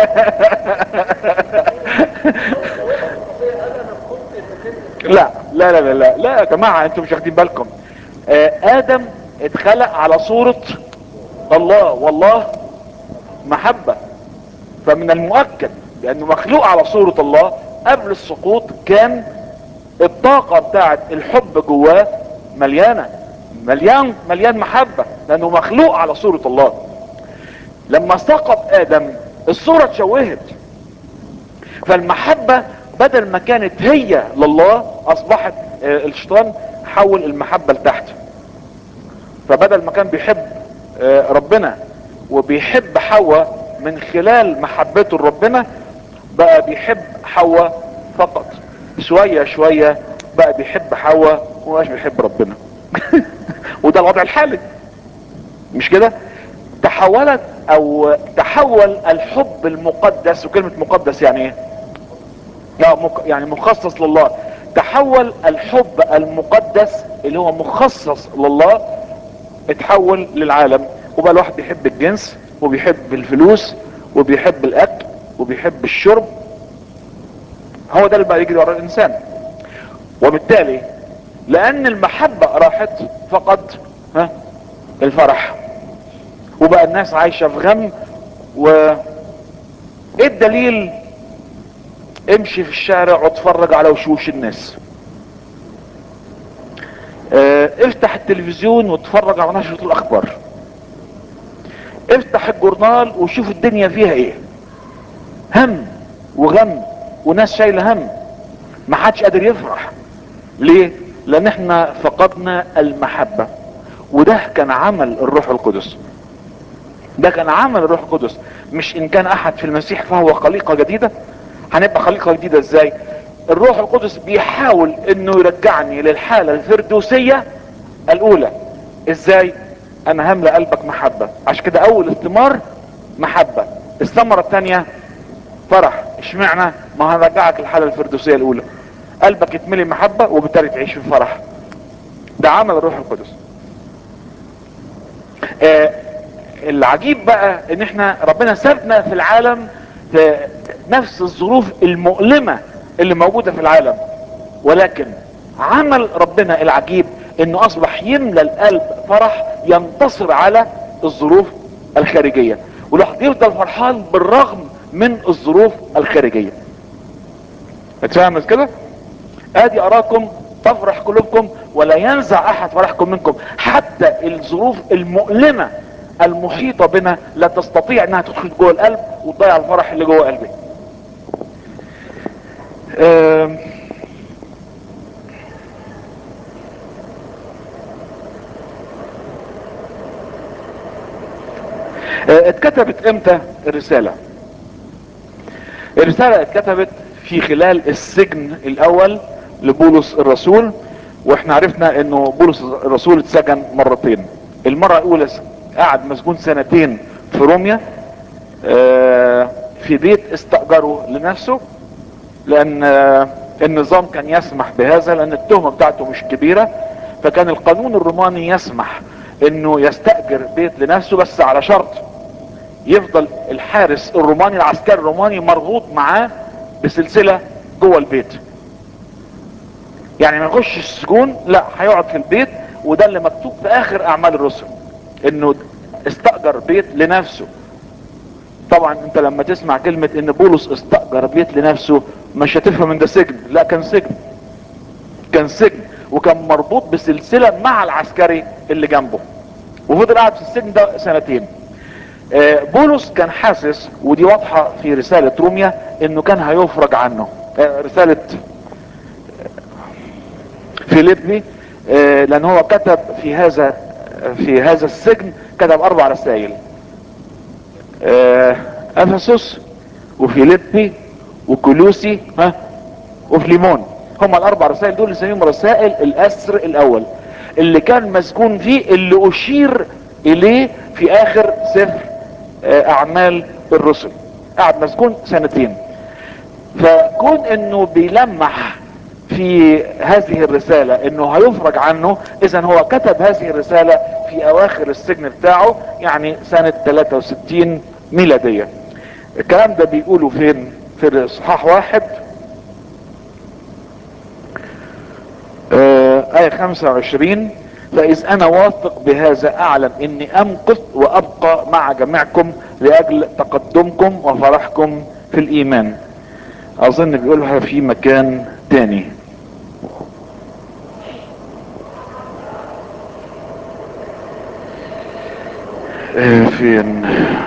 لا لا لا لا لا يا جماعة انتوا مش واخدين بالكم آه ادم اتخلق على صورة الله والله محبة فمن المؤكد لانه مخلوق على صورة الله قبل السقوط كان الطاقة بتاعت الحب جواه مليانة مليان مليان محبة لانه مخلوق على صورة الله لما سقط ادم الصورة اتشوهت فالمحبة بدل ما كانت هي لله اصبحت الشيطان حول المحبة لتحت فبدل ما كان بيحب ربنا وبيحب حواء من خلال محبته لربنا بقى بيحب حواء فقط شوية شوية بقى بيحب حواء ومش بيحب ربنا وده الوضع الحالي مش كده تحولت او تحول الحب المقدس وكلمة مقدس يعني ايه لا مك... يعني مخصص لله تحول الحب المقدس اللي هو مخصص لله اتحول للعالم وبقى الواحد بيحب الجنس وبيحب الفلوس وبيحب الاكل وبيحب الشرب هو ده اللي بقى يجري ورا الانسان وبالتالي لان المحبة راحت فقد ها الفرح وبقى الناس عايشة في غم و ايه الدليل امشي في الشارع واتفرج على وشوش الناس اه افتح التلفزيون واتفرج على نشرة الاخبار افتح الجورنال وشوف الدنيا فيها ايه هم وغم وناس شايله هم ما حدش قادر يفرح ليه لان احنا فقدنا المحبة وده كان عمل الروح القدس ده كان عمل الروح القدس مش ان كان احد في المسيح فهو خليقة جديدة هنبقى خليقة جديدة ازاي الروح القدس بيحاول انه يرجعني للحالة الفردوسية الاولى ازاي انا هملى قلبك محبة عشان كده اول الثمار محبة الثمرة الثانية فرح اشمعنى ما هنرجعك للحالة الفردوسية الاولى قلبك يتملي محبة وبالتالي تعيش في فرح ده عمل الروح القدس آه العجيب بقى ان احنا ربنا سابنا في العالم في نفس الظروف المؤلمة اللي موجودة في العالم ولكن عمل ربنا العجيب انه اصبح يملى القلب فرح ينتصر على الظروف الخارجية والواحد يفضل فرحان بالرغم من الظروف الخارجية اتفهم كده ادي اراكم تفرح قلوبكم ولا ينزع احد فرحكم منكم حتى الظروف المؤلمة المحيطة بنا لا تستطيع انها تدخل جوه القلب وتضيع الفرح اللي جوه قلبي أه اتكتبت امتى الرسالة الرسالة اتكتبت في خلال السجن الاول لبولس الرسول واحنا عرفنا انه بولس الرسول اتسجن مرتين المرة الاولى قعد مسجون سنتين في روميا اه في بيت استأجره لنفسه لان اه النظام كان يسمح بهذا لان التهمة بتاعته مش كبيرة فكان القانون الروماني يسمح انه يستأجر بيت لنفسه بس على شرط يفضل الحارس الروماني العسكري الروماني مربوط معاه بسلسلة جوه البيت يعني ما يخش السجون لا هيقعد في البيت وده اللي مكتوب في اخر اعمال الرسل انه استأجر بيت لنفسه طبعا انت لما تسمع كلمة ان بولس استأجر بيت لنفسه مش هتفهم ان ده سجن لا كان سجن كان سجن وكان مربوط بسلسلة مع العسكري اللي جنبه وفضل قاعد في السجن ده سنتين بولس كان حاسس ودي واضحة في رسالة روميا انه كان هيفرج عنه رسالة فيليبي لان هو كتب في هذا في هذا السجن كتب اربع رسائل افسس وفيليبي وكولوسي ها وفليمون هم الاربع رسائل دول نسميهم رسائل الاسر الاول اللي كان مسجون فيه اللي اشير اليه في اخر سفر اعمال الرسل قعد مسجون سنتين فكون انه بيلمح في هذه الرسالة انه هيفرج عنه اذا هو كتب هذه الرسالة في اواخر السجن بتاعه يعني سنة 63 ميلادية الكلام ده بيقوله فين في الاصحاح واحد آه آية 25 فإذ أنا واثق بهذا أعلم إني أمكث وأبقى مع جميعكم لأجل تقدمكم وفرحكم في الإيمان أظن بيقولها في مكان تاني آه فين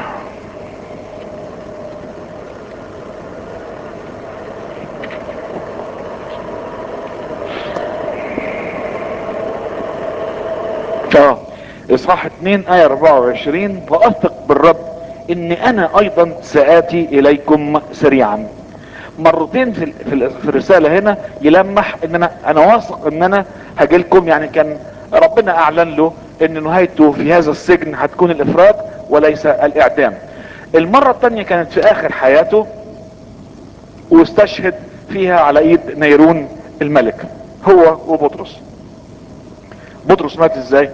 اه اصحاح 2 ايه 24 واثق بالرب اني انا ايضا ساتي اليكم سريعا مرتين في في الرساله هنا يلمح ان انا انا واثق ان انا هاجي لكم يعني كان ربنا اعلن له ان نهايته في هذا السجن هتكون الافراج وليس الاعدام المره الثانيه كانت في اخر حياته واستشهد فيها على ايد نيرون الملك هو وبطرس بطرس مات ازاي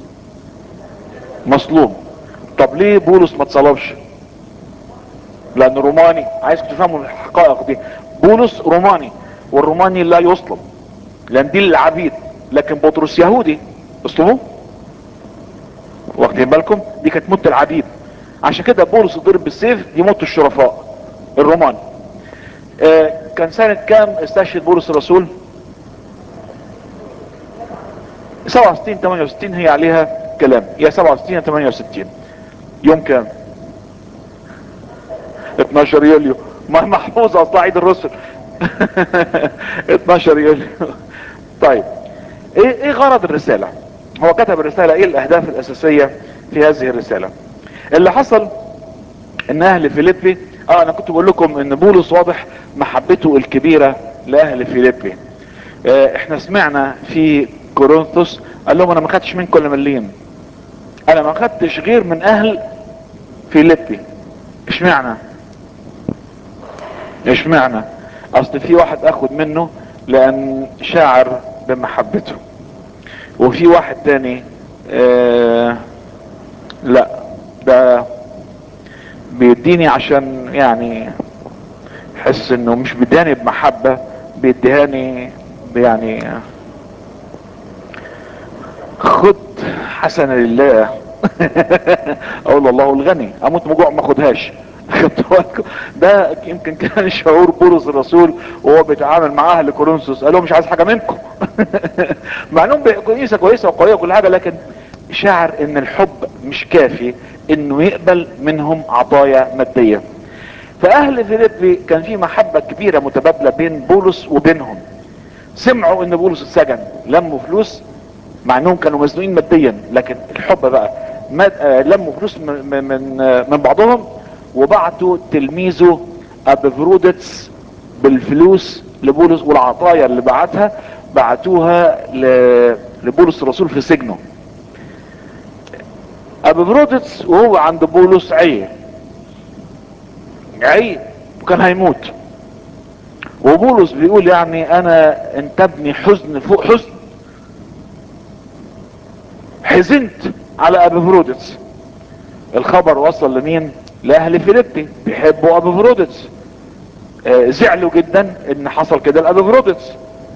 مصلوب طب ليه بولس ما اتصلبش لان روماني عايزكم تفهموا الحقائق دي بولس روماني والروماني لا يصلب لان دي العبيد لكن بطرس يهودي اصلبوه واخدين بالكم دي كانت موت العبيد عشان كده بولس ضرب بالسيف دي موت الشرفاء الرومان آه كان سنة كام استشهد بولس الرسول 67 68 هي عليها كلام يا 67 يا 68 يوم كام 12 يوليو ما محفوظة اصلا عيد الرسل 12 يوليو طيب ايه ايه غرض الرسالة هو كتب الرسالة ايه الاهداف الاساسية في هذه الرسالة اللي حصل ان اهل فيليبي اه انا كنت بقول لكم ان بولس واضح محبته الكبيرة لاهل فيليبي آه احنا سمعنا في كورنثوس قال لهم انا ما خدتش منكم الا مليم انا ما خدتش غير من اهل فيليبي اشمعنى اشمعنى اصل في واحد اخد منه لان شاعر بمحبته وفي واحد تاني آه لا ده بيديني عشان يعني حس انه مش بيداني بمحبة بيديهاني يعني خد حسنة لله اقول الله الغني اموت مجوع ما اخدهاش ده يمكن كان شعور بولس الرسول وهو بيتعامل مع اهل كورنثوس قال لهم مش عايز حاجه منكم مع انهم كنيسه كويسه وقويه وكل حاجه لكن شعر ان الحب مش كافي انه يقبل منهم عطايا ماديه فاهل فيليبي كان في محبه كبيره متبادله بين بولس وبينهم سمعوا ان بولس اتسجن لموا فلوس مع انهم كانوا مزنوقين ماديا لكن الحب بقى لموا فلوس من من, من بعضهم وبعتوا تلميذه ابفرودتس بالفلوس لبولس والعطايا اللي بعتها بعتوها لبولس الرسول في سجنه ابفرودتس وهو عند بولس عي عي وكان هيموت وبولس بيقول يعني انا انتبني حزن فوق حزن حزنت على ابفرودتس الخبر وصل لمين لاهل فيليبي بيحبوا ابفرودتس آه زعلوا جدا ان حصل كده لابفرودتس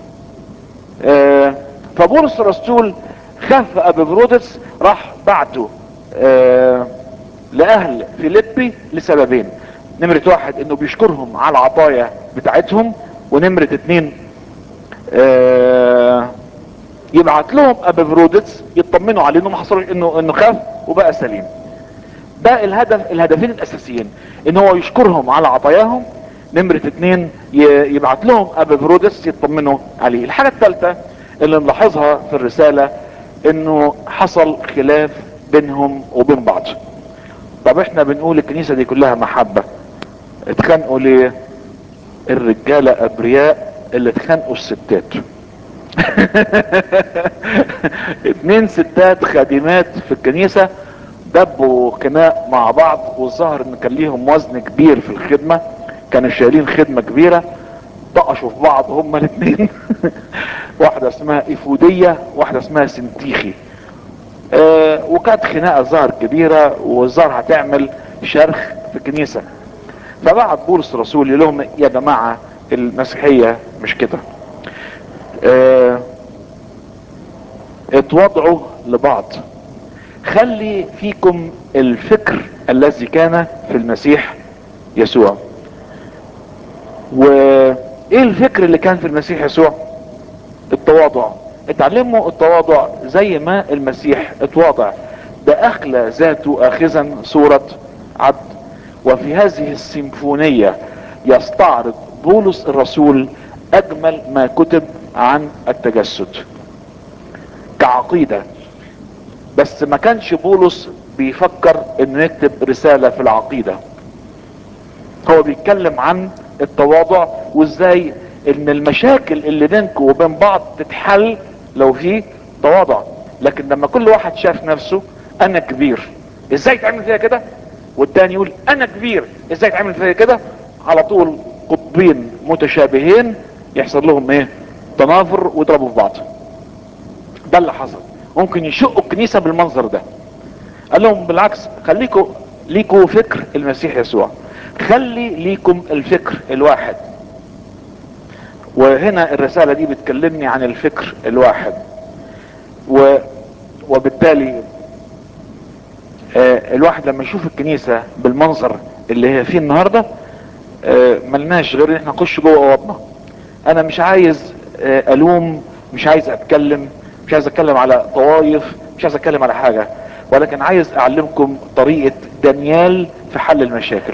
آه فبولس الرسول خاف ابفرودتس راح بعته آه لاهل فيليبي لسببين نمرة واحد انه بيشكرهم على العطايا بتاعتهم ونمرة اتنين آه يبعت لهم ابفرودتس يطمنوا عليه انه ما حصلش انه انه خاف وبقى سليم ده الهدف الهدفين الاساسيين ان هو يشكرهم على عطاياهم نمرة اتنين يبعت لهم ابفرودتس يطمنوا عليه الحاجة الثالثة اللي نلاحظها في الرسالة انه حصل خلاف بينهم وبين بعض طب احنا بنقول الكنيسة دي كلها محبة اتخانقوا ليه الرجالة ابرياء اللي اتخانقوا الستات اتنين ستات خادمات في الكنيسة دبوا خناق مع بعض والظهر ان كان ليهم وزن كبير في الخدمة كانوا شايلين خدمة كبيرة طقشوا في بعض هما الاثنين واحدة اسمها ايفودية واحدة اسمها سنتيخي اه وكانت خناقة ظهر كبيرة والظهر هتعمل شرخ في الكنيسة فبعت بولس الرسول يقول لهم يا جماعة المسيحية مش كده اه اتوضعوا لبعض خلي فيكم الفكر الذي كان في المسيح يسوع وايه الفكر اللي كان في المسيح يسوع التواضع اتعلموا التواضع زي ما المسيح اتواضع ده اخلى ذاته اخذا صورة عبد وفي هذه السيمفونية يستعرض بولس الرسول اجمل ما كتب عن التجسد كعقيدة بس ما كانش بولس بيفكر انه يكتب رسالة في العقيدة هو بيتكلم عن التواضع وازاي ان المشاكل اللي بينكم وبين بعض تتحل لو في تواضع لكن لما كل واحد شاف نفسه انا كبير ازاي تعمل فيها كده والتاني يقول انا كبير ازاي تعمل فيها كده على طول قطبين متشابهين يحصل لهم ايه تنافر ويضربوا في بعض ده اللي حصل ممكن يشقوا الكنيسة بالمنظر ده قال لهم بالعكس خليكوا ليكوا فكر المسيح يسوع خلي ليكم الفكر الواحد وهنا الرسالة دي بتكلمني عن الفكر الواحد و وبالتالي آه الواحد لما يشوف الكنيسة بالمنظر اللي هي فيه النهاردة آه ملناش غير ان احنا نخش جوه اوضنا انا مش عايز آه الوم مش عايز اتكلم مش عايز اتكلم على طوائف مش عايز اتكلم على حاجة ولكن عايز اعلمكم طريقة دانيال في حل المشاكل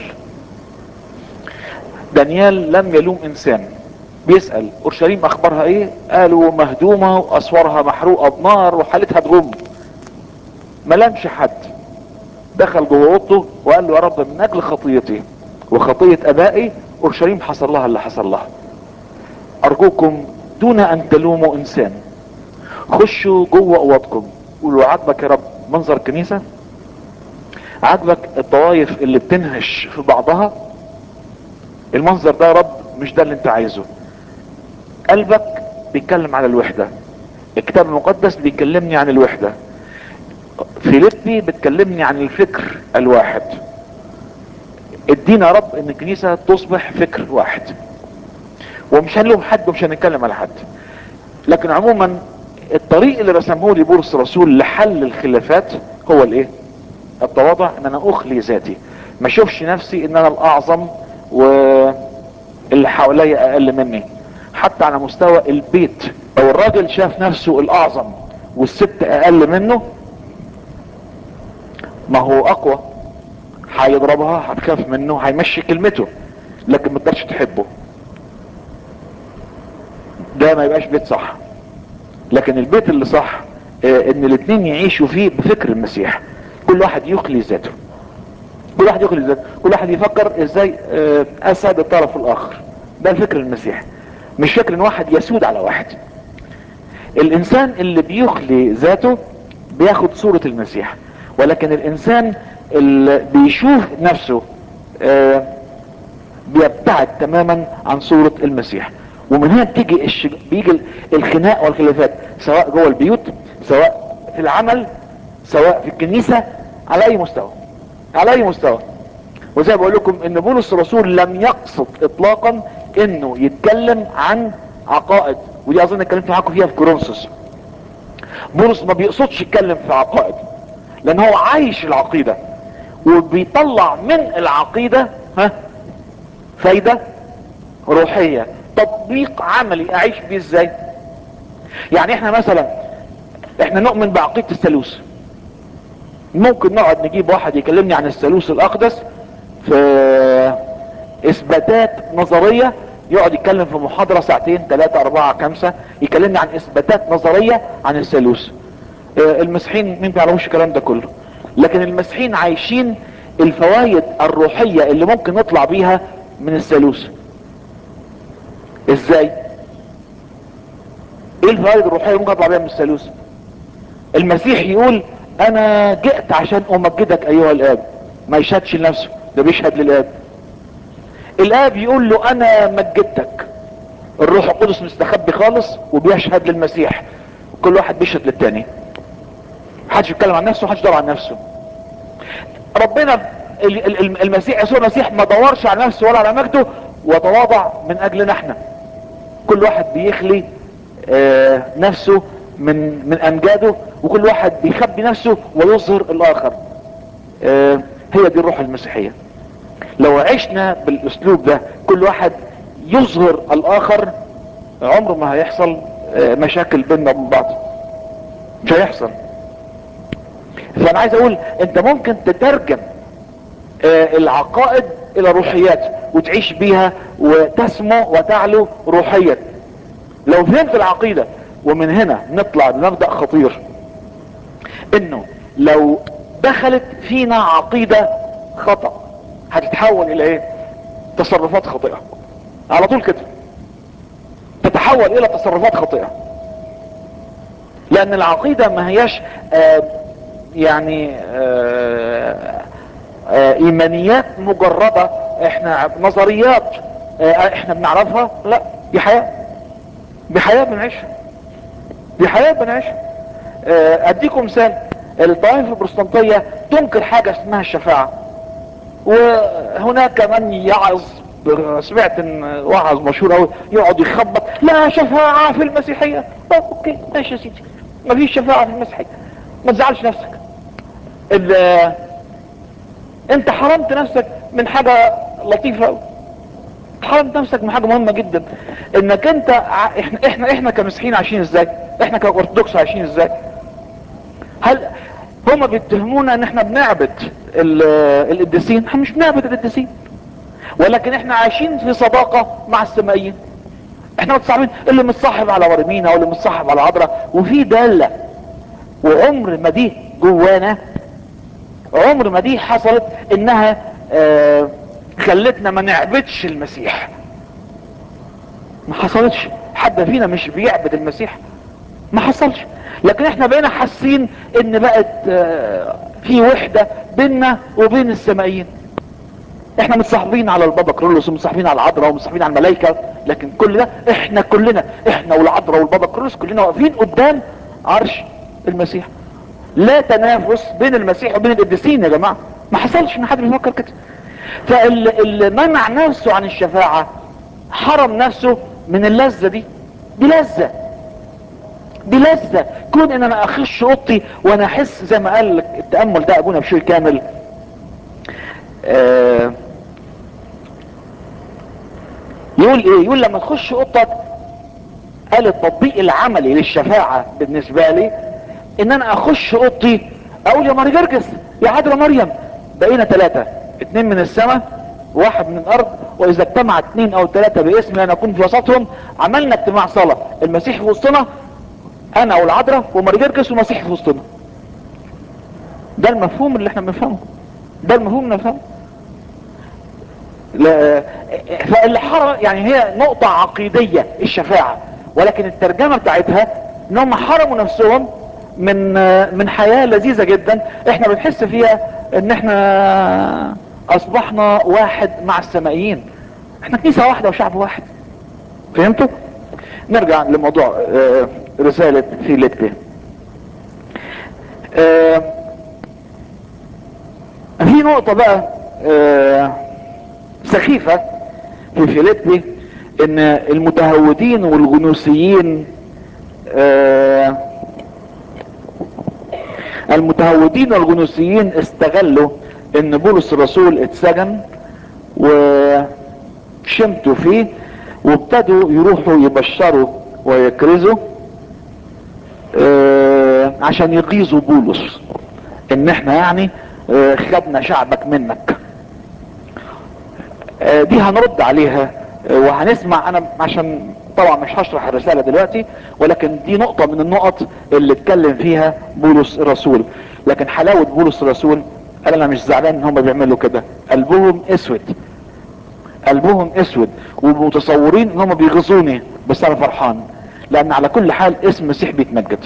دانيال لم يلوم انسان بيسأل اورشليم اخبارها ايه قالوا مهدومة واسوارها محروقة بنار وحالتها تغم ما لامش حد دخل جوه اوضته وقال له يا رب من اجل خطيتي وخطية ابائي اورشليم حصل لها اللي حصل لها ارجوكم دون ان تلوموا انسان خشوا جوه اوضكم قولوا عاجبك يا رب منظر الكنيسة عاجبك الطوائف اللي بتنهش في بعضها المنظر ده يا رب مش ده اللي انت عايزه قلبك بيتكلم على الوحدة الكتاب المقدس بيكلمني عن الوحدة فيليبي بتكلمني عن الفكر الواحد ادينا يا رب ان الكنيسة تصبح فكر واحد ومش هنلوم حد ومش هنتكلم على حد لكن عموما الطريق اللي رسمه لي بولس الرسول لحل الخلافات هو الايه التواضع ان انا اخلي ذاتي ما اشوفش نفسي ان انا الاعظم واللي حواليا اقل مني حتى على مستوى البيت لو الراجل شاف نفسه الاعظم والست اقل منه ما هو اقوى هيضربها هتخاف منه هيمشي كلمته لكن ما تقدرش تحبه ده ما يبقاش بيت صح لكن البيت اللي صح آه ان الاتنين يعيشوا فيه بفكر المسيح كل واحد يخلي ذاته كل واحد يخلي ذاته كل واحد يفكر ازاي آه اسعد الطرف الاخر ده الفكر المسيح مش فكر ان واحد يسود على واحد الانسان اللي بيخلي ذاته بياخد صورة المسيح ولكن الانسان اللي بيشوف نفسه آه بيبتعد تماما عن صورة المسيح ومن هنا بتيجي الش... بيجي الخناق والخلافات سواء جوه البيوت سواء في العمل سواء في الكنيسة على اي مستوى على اي مستوى وزي ما بقول لكم ان بولس الرسول لم يقصد اطلاقا انه يتكلم عن عقائد ودي اظن اتكلمت معاكم فيها في كورنثوس بولس ما بيقصدش يتكلم في عقائد لان هو عايش العقيدة وبيطلع من العقيدة ها فايدة روحية تطبيق عملي اعيش بيه ازاي يعني احنا مثلا احنا نؤمن بعقيدة الثالوث ممكن نقعد نجيب واحد يكلمني عن الثالوث الاقدس في اثباتات نظرية يقعد يتكلم في محاضرة ساعتين ثلاثة اربعة خمسة يكلمني عن اثباتات نظرية عن الثالوث المسيحيين مين بيعرفوش الكلام ده كله لكن المسيحيين عايشين الفوائد الروحية اللي ممكن نطلع بيها من الثالوث ازاي ايه الفوائد الروحية اللي ممكن اطلع بيها من الثالوث المسيح يقول انا جئت عشان امجدك ايها الاب ما يشهدش لنفسه ده بيشهد للاب الاب يقول له انا مجدتك الروح القدس مستخبي خالص وبيشهد للمسيح كل واحد بيشهد للتاني محدش يتكلم عن نفسه محدش يدور عن نفسه ربنا المسيح يسوع المسيح ما دورش على نفسه ولا على مجده وتواضع من اجلنا احنا كل واحد بيخلي آه نفسه من من امجاده وكل واحد بيخبي نفسه ويظهر الاخر آه هي دي الروح المسيحية لو عشنا بالاسلوب ده كل واحد يظهر الاخر عمره ما هيحصل آه مشاكل بيننا وبين بعض مش هيحصل فانا عايز اقول انت ممكن تترجم العقائد الى روحيات وتعيش بيها وتسمو وتعلو روحيا لو فهمت العقيدة ومن هنا نطلع بمبدأ خطير انه لو دخلت فينا عقيدة خطأ هتتحول الى ايه تصرفات خاطئة على طول كده تتحول الى تصرفات خاطئة لان العقيدة ما هياش آه يعني آه آه ايمانيات مجردة احنا نظريات اه احنا بنعرفها لا دي حياة دي حياة بنعيشها دي حياة بنعيشها اه اديكم مثال الطائفة البروتستانتية تنكر حاجة اسمها الشفاعة وهناك من يعظ سمعت ان وعظ مشهور قوي يقعد يخبط لا شفاعة في المسيحية طب اوكي ماشي يا سيدي ما فيش شفاعة في المسيحية ما تزعلش نفسك انت حرمت نفسك من حاجة لطيفة قوي حرمت نفسك من حاجة مهمة جدا انك انت احنا احنا, احنا كمسيحيين عايشين ازاي احنا كارثوذكس عايشين ازاي هل هما بيتهمونا ان احنا بنعبد القديسين احنا مش بنعبد القديسين ولكن احنا عايشين في صداقة مع السمائيين احنا متصاحبين اللي متصاحب على ورمينا واللي متصاحب على عذراء وفي دالة وعمر ما دي جوانا عمر ما دي حصلت انها آه خلتنا ما نعبدش المسيح ما حصلتش حد فينا مش بيعبد المسيح ما حصلش لكن احنا بقينا حاسين ان بقت آه في وحدة بيننا وبين السمائيين احنا متصاحبين على البابا كرولوس ومتصاحبين على العذراء ومتصاحبين على الملائكة لكن كل ده احنا كلنا احنا والعذراء والبابا كرولوس كلنا واقفين قدام عرش المسيح لا تنافس بين المسيح وبين القديسين يا جماعة ما حصلش ان حد بيفكر كده فاللي منع نفسه عن الشفاعة حرم نفسه من اللذة دي دي لذة دي لذة كون ان انا اخش اوضتي وانا احس زي ما قال التأمل ده ابونا بشوي كامل آه يقول ايه يقول لما تخش اوضتك قال التطبيق العملي للشفاعة بالنسبة لي ان انا اخش اوضتي اقول يا ماري جرجس يا عذراء مريم بقينا ثلاثة اتنين من السماء واحد من الارض واذا اجتمع اتنين او ثلاثة باسم ان اكون في وسطهم عملنا اجتماع صلاة المسيح في وسطنا انا والعذراء وماري جرجس والمسيح في وسطنا ده المفهوم اللي احنا بنفهمه ده المفهوم اللي بنفهمه لا فاللي حرم يعني هي نقطة عقيدية الشفاعة ولكن الترجمة بتاعتها انهم حرموا نفسهم من من حياة لذيذة جدا احنا بنحس فيها ان احنا اصبحنا واحد مع السمائيين احنا كنيسة واحدة وشعب واحد فهمتوا نرجع لموضوع رسالة فيليبي في نقطة بقى سخيفة في فيليبي ان المتهودين والغنوسيين المتهودين والغنوسيين استغلوا ان بولس الرسول اتسجن وشمتوا فيه وابتدوا يروحوا يبشروا ويكرزوا عشان يغيظوا بولس ان احنا يعني خدنا شعبك منك دي هنرد عليها وهنسمع انا عشان طبعا مش هشرح الرسالة دلوقتي ولكن دي نقطة من النقط اللي اتكلم فيها بولس الرسول لكن حلاوة بولس الرسول قال انا مش زعلان ان هم بيعملوا كده قلبهم اسود قلبهم اسود ومتصورين ان هم بيغزوني بس انا فرحان لان على كل حال اسم المسيح بيتمجد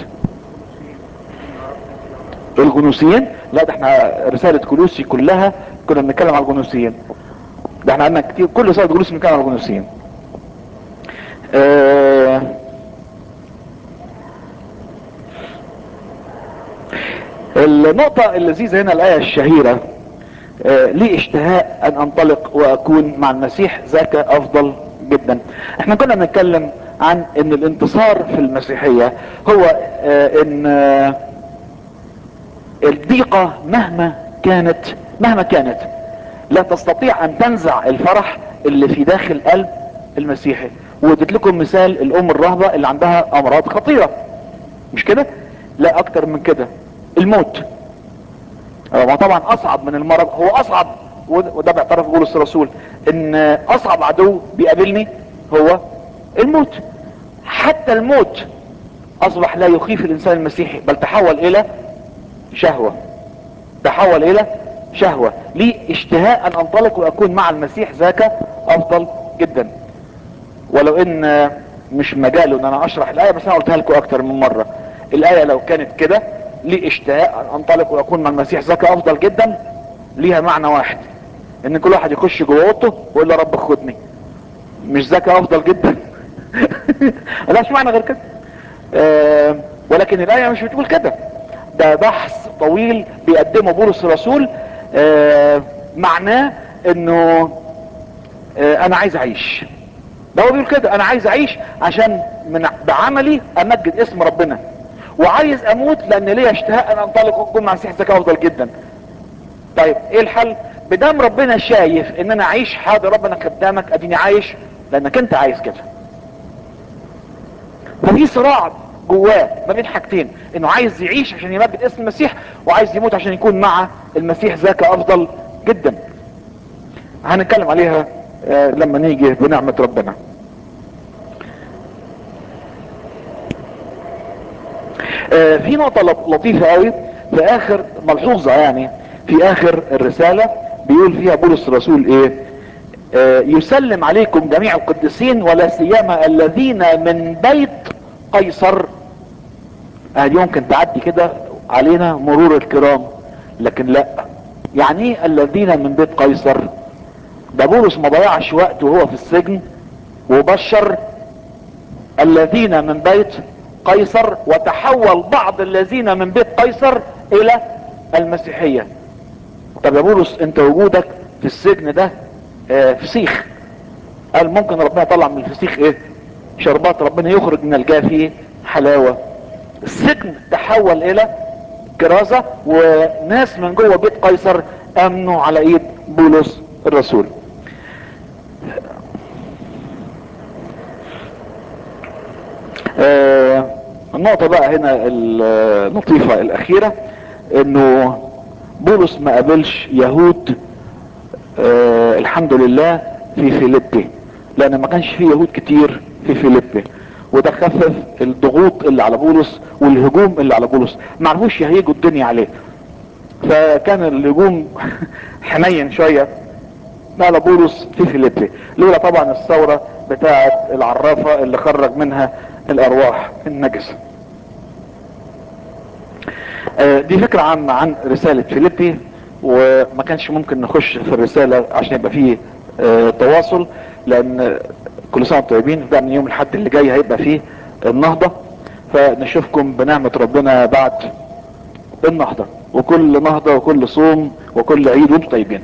الجنوسيين لا ده احنا رسالة كلوسي كلها كنا بنتكلم على الجنوسيين ده احنا عندنا كتير كل رسالة كلوسي بنتكلم على الجنوسيين آه النقطة اللذيذة هنا الآية الشهيرة آه لي اشتهاء أن أنطلق وأكون مع المسيح ذاك أفضل جدا احنا كنا بنتكلم عن ان الانتصار في المسيحية هو آه ان آه الضيقة مهما كانت مهما كانت لا تستطيع ان تنزع الفرح اللي في داخل قلب المسيحي واديت لكم مثال الام الرهبة اللي عندها امراض خطيرة مش كده لا اكتر من كده الموت هو طبعا اصعب من المرض هو اصعب وده باعتراف بولس الرسول ان اصعب عدو بيقابلني هو الموت حتى الموت اصبح لا يخيف الانسان المسيحي بل تحول الى شهوة تحول الى شهوة لي اشتهاء ان انطلق واكون مع المسيح ذاك افضل جدا ولو ان مش مجاله ان انا اشرح الاية بس انا قلتها لكم اكتر من مرة الاية لو كانت كده لي اشتهاء ان انطلق واكون مع المسيح ذاك افضل جدا ليها معنى واحد ان كل واحد يخش جوه اوضته ويقول يا رب خدني مش ذاك افضل جدا ملهاش معنى غير كده آه ولكن الايه مش بتقول كده ده بحث طويل بيقدمه بولس الرسول آه معناه انه آه انا عايز اعيش ده هو بيقول كده انا عايز اعيش عشان من بعملي امجد اسم ربنا وعايز اموت لان ليا اشتهاء ان انطلق واكون مع مسيح ذكاء افضل جدا طيب ايه الحل بدام ربنا شايف ان انا اعيش حاضر ربنا خدامك اديني عايش لانك انت عايز كده ففي صراع جواه ما بين حاجتين انه عايز يعيش عشان يمجد اسم المسيح وعايز يموت عشان يكون مع المسيح ذاك افضل جدا هنتكلم عليها آه لما نيجي بنعمة ربنا آه في نقطة لطيفة قوي في اخر ملحوظة يعني في اخر الرسالة بيقول فيها بولس الرسول ايه آه يسلم عليكم جميع القديسين ولا سيما الذين من بيت قيصر ادي يمكن تعدي كده علينا مرور الكرام لكن لا يعني ايه الذين من بيت قيصر ده بولس ما ضيعش وقت وهو في السجن وبشر الذين من بيت قيصر وتحول بعض الذين من بيت قيصر الى المسيحية طب يا بولس انت وجودك في السجن ده آه فسيخ قال ممكن ربنا يطلع من الفسيخ ايه شربات ربنا يخرج من الجافي حلاوة السجن تحول الى كرازة وناس من جوه بيت قيصر امنوا على ايد بولس الرسول آه النقطة بقى هنا اللطيفة الاخيرة انه بولس ما قابلش يهود آه الحمد لله في فيليبي لان ما كانش فيه يهود كتير في فيليبي وده خفف الضغوط اللي على بولس والهجوم اللي على بولس ما عرفوش يهيجوا الدنيا عليه فكان الهجوم حنين شوية على بولس في فيليبي لولا طبعا الثورة بتاعة العرافة اللي خرج منها الارواح النجسة دي فكرة عامة عن رسالة فيليبي وما كانش ممكن نخش في الرسالة عشان يبقى فيه اه تواصل لان كل سنة طيبين ده من يوم الحد اللي جاي هيبقى فيه النهضة فنشوفكم بنعمة ربنا بعد النهضة وكل نهضة وكل صوم وكل عيد وانتم طيبين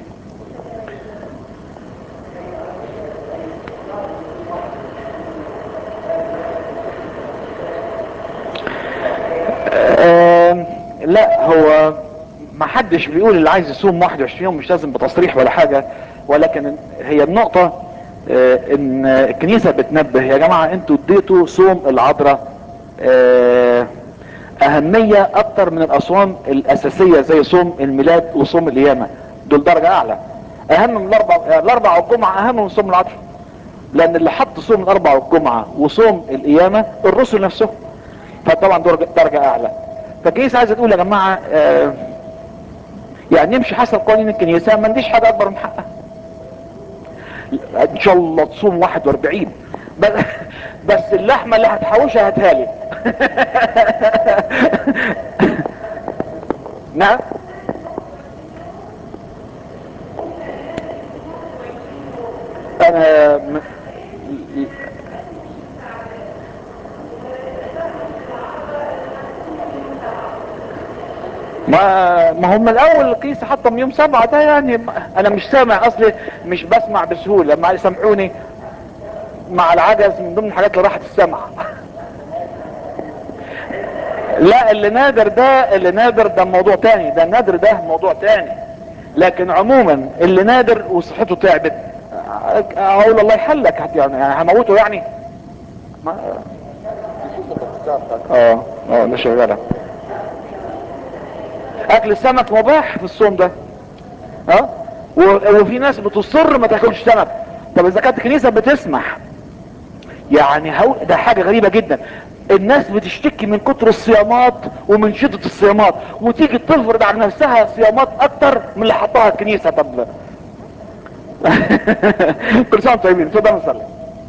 آه لا هو ما حدش بيقول اللي عايز يصوم 21 يوم مش لازم بتصريح ولا حاجة ولكن هي النقطة آه ان الكنيسة بتنبه يا جماعة انتوا اديتوا صوم العذراء آه اهمية اكتر من الاصوام الاساسية زي صوم الميلاد وصوم القيامة دول درجة اعلى اهم من الاربع الاربع والجمعة اهم من صوم العذراء لان اللي حط صوم الاربع والجمعة وصوم القيامة الرسل نفسهم فطبعا درجة, درجة اعلى فالكنيسة عايزة تقول يا جماعة آه يعني نمشي حسب قوانين الكنيسة ما عنديش حاجة اكبر من حقها ان شاء الله تصوم 41 بس, بس اللحمة اللي هتحوشها هاتها لي نعم انا م... ما ما هم الاول القيس حطهم يوم سبعة ده يعني انا مش سامع اصلي مش بسمع بسهولة ما يسمعوني مع العجز من ضمن الحاجات اللي راحت السمع لا اللي نادر ده اللي نادر ده موضوع تاني ده النادر ده موضوع تاني لكن عموما اللي نادر وصحته تعبت اقول الله يحلك يعني هموته يعني ما اه اه ده شغاله اكل السمك مباح في الصوم ده ها أه؟ وفي ناس بتصر ما تاكلش سمك طب اذا كانت الكنيسه بتسمح يعني هو ده حاجه غريبه جدا الناس بتشتكي من كتر الصيامات ومن شدة الصيامات وتيجي تفرض على نفسها صيامات اكتر من اللي حطها الكنيسة طب كل سنة طيبين تفضل نصلي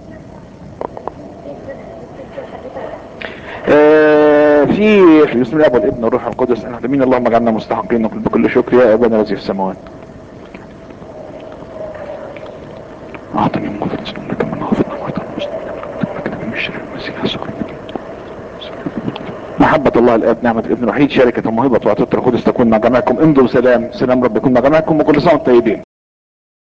آه في في بسم الله والابن والروح القدس ان مين اللهم اجعلنا مستحقين نقول بكل شكر يا ابانا الذي في السماوات اعطني مغفرة ذنوبك من غفرنا من الشر المسيح يسوع محبة الله الاب نعمة الابن الوحيد شركة الموهبة وعطية القدس تكون مع جميعكم امضوا سلام سلام رب يكون مع جميعكم وكل سنة طيبين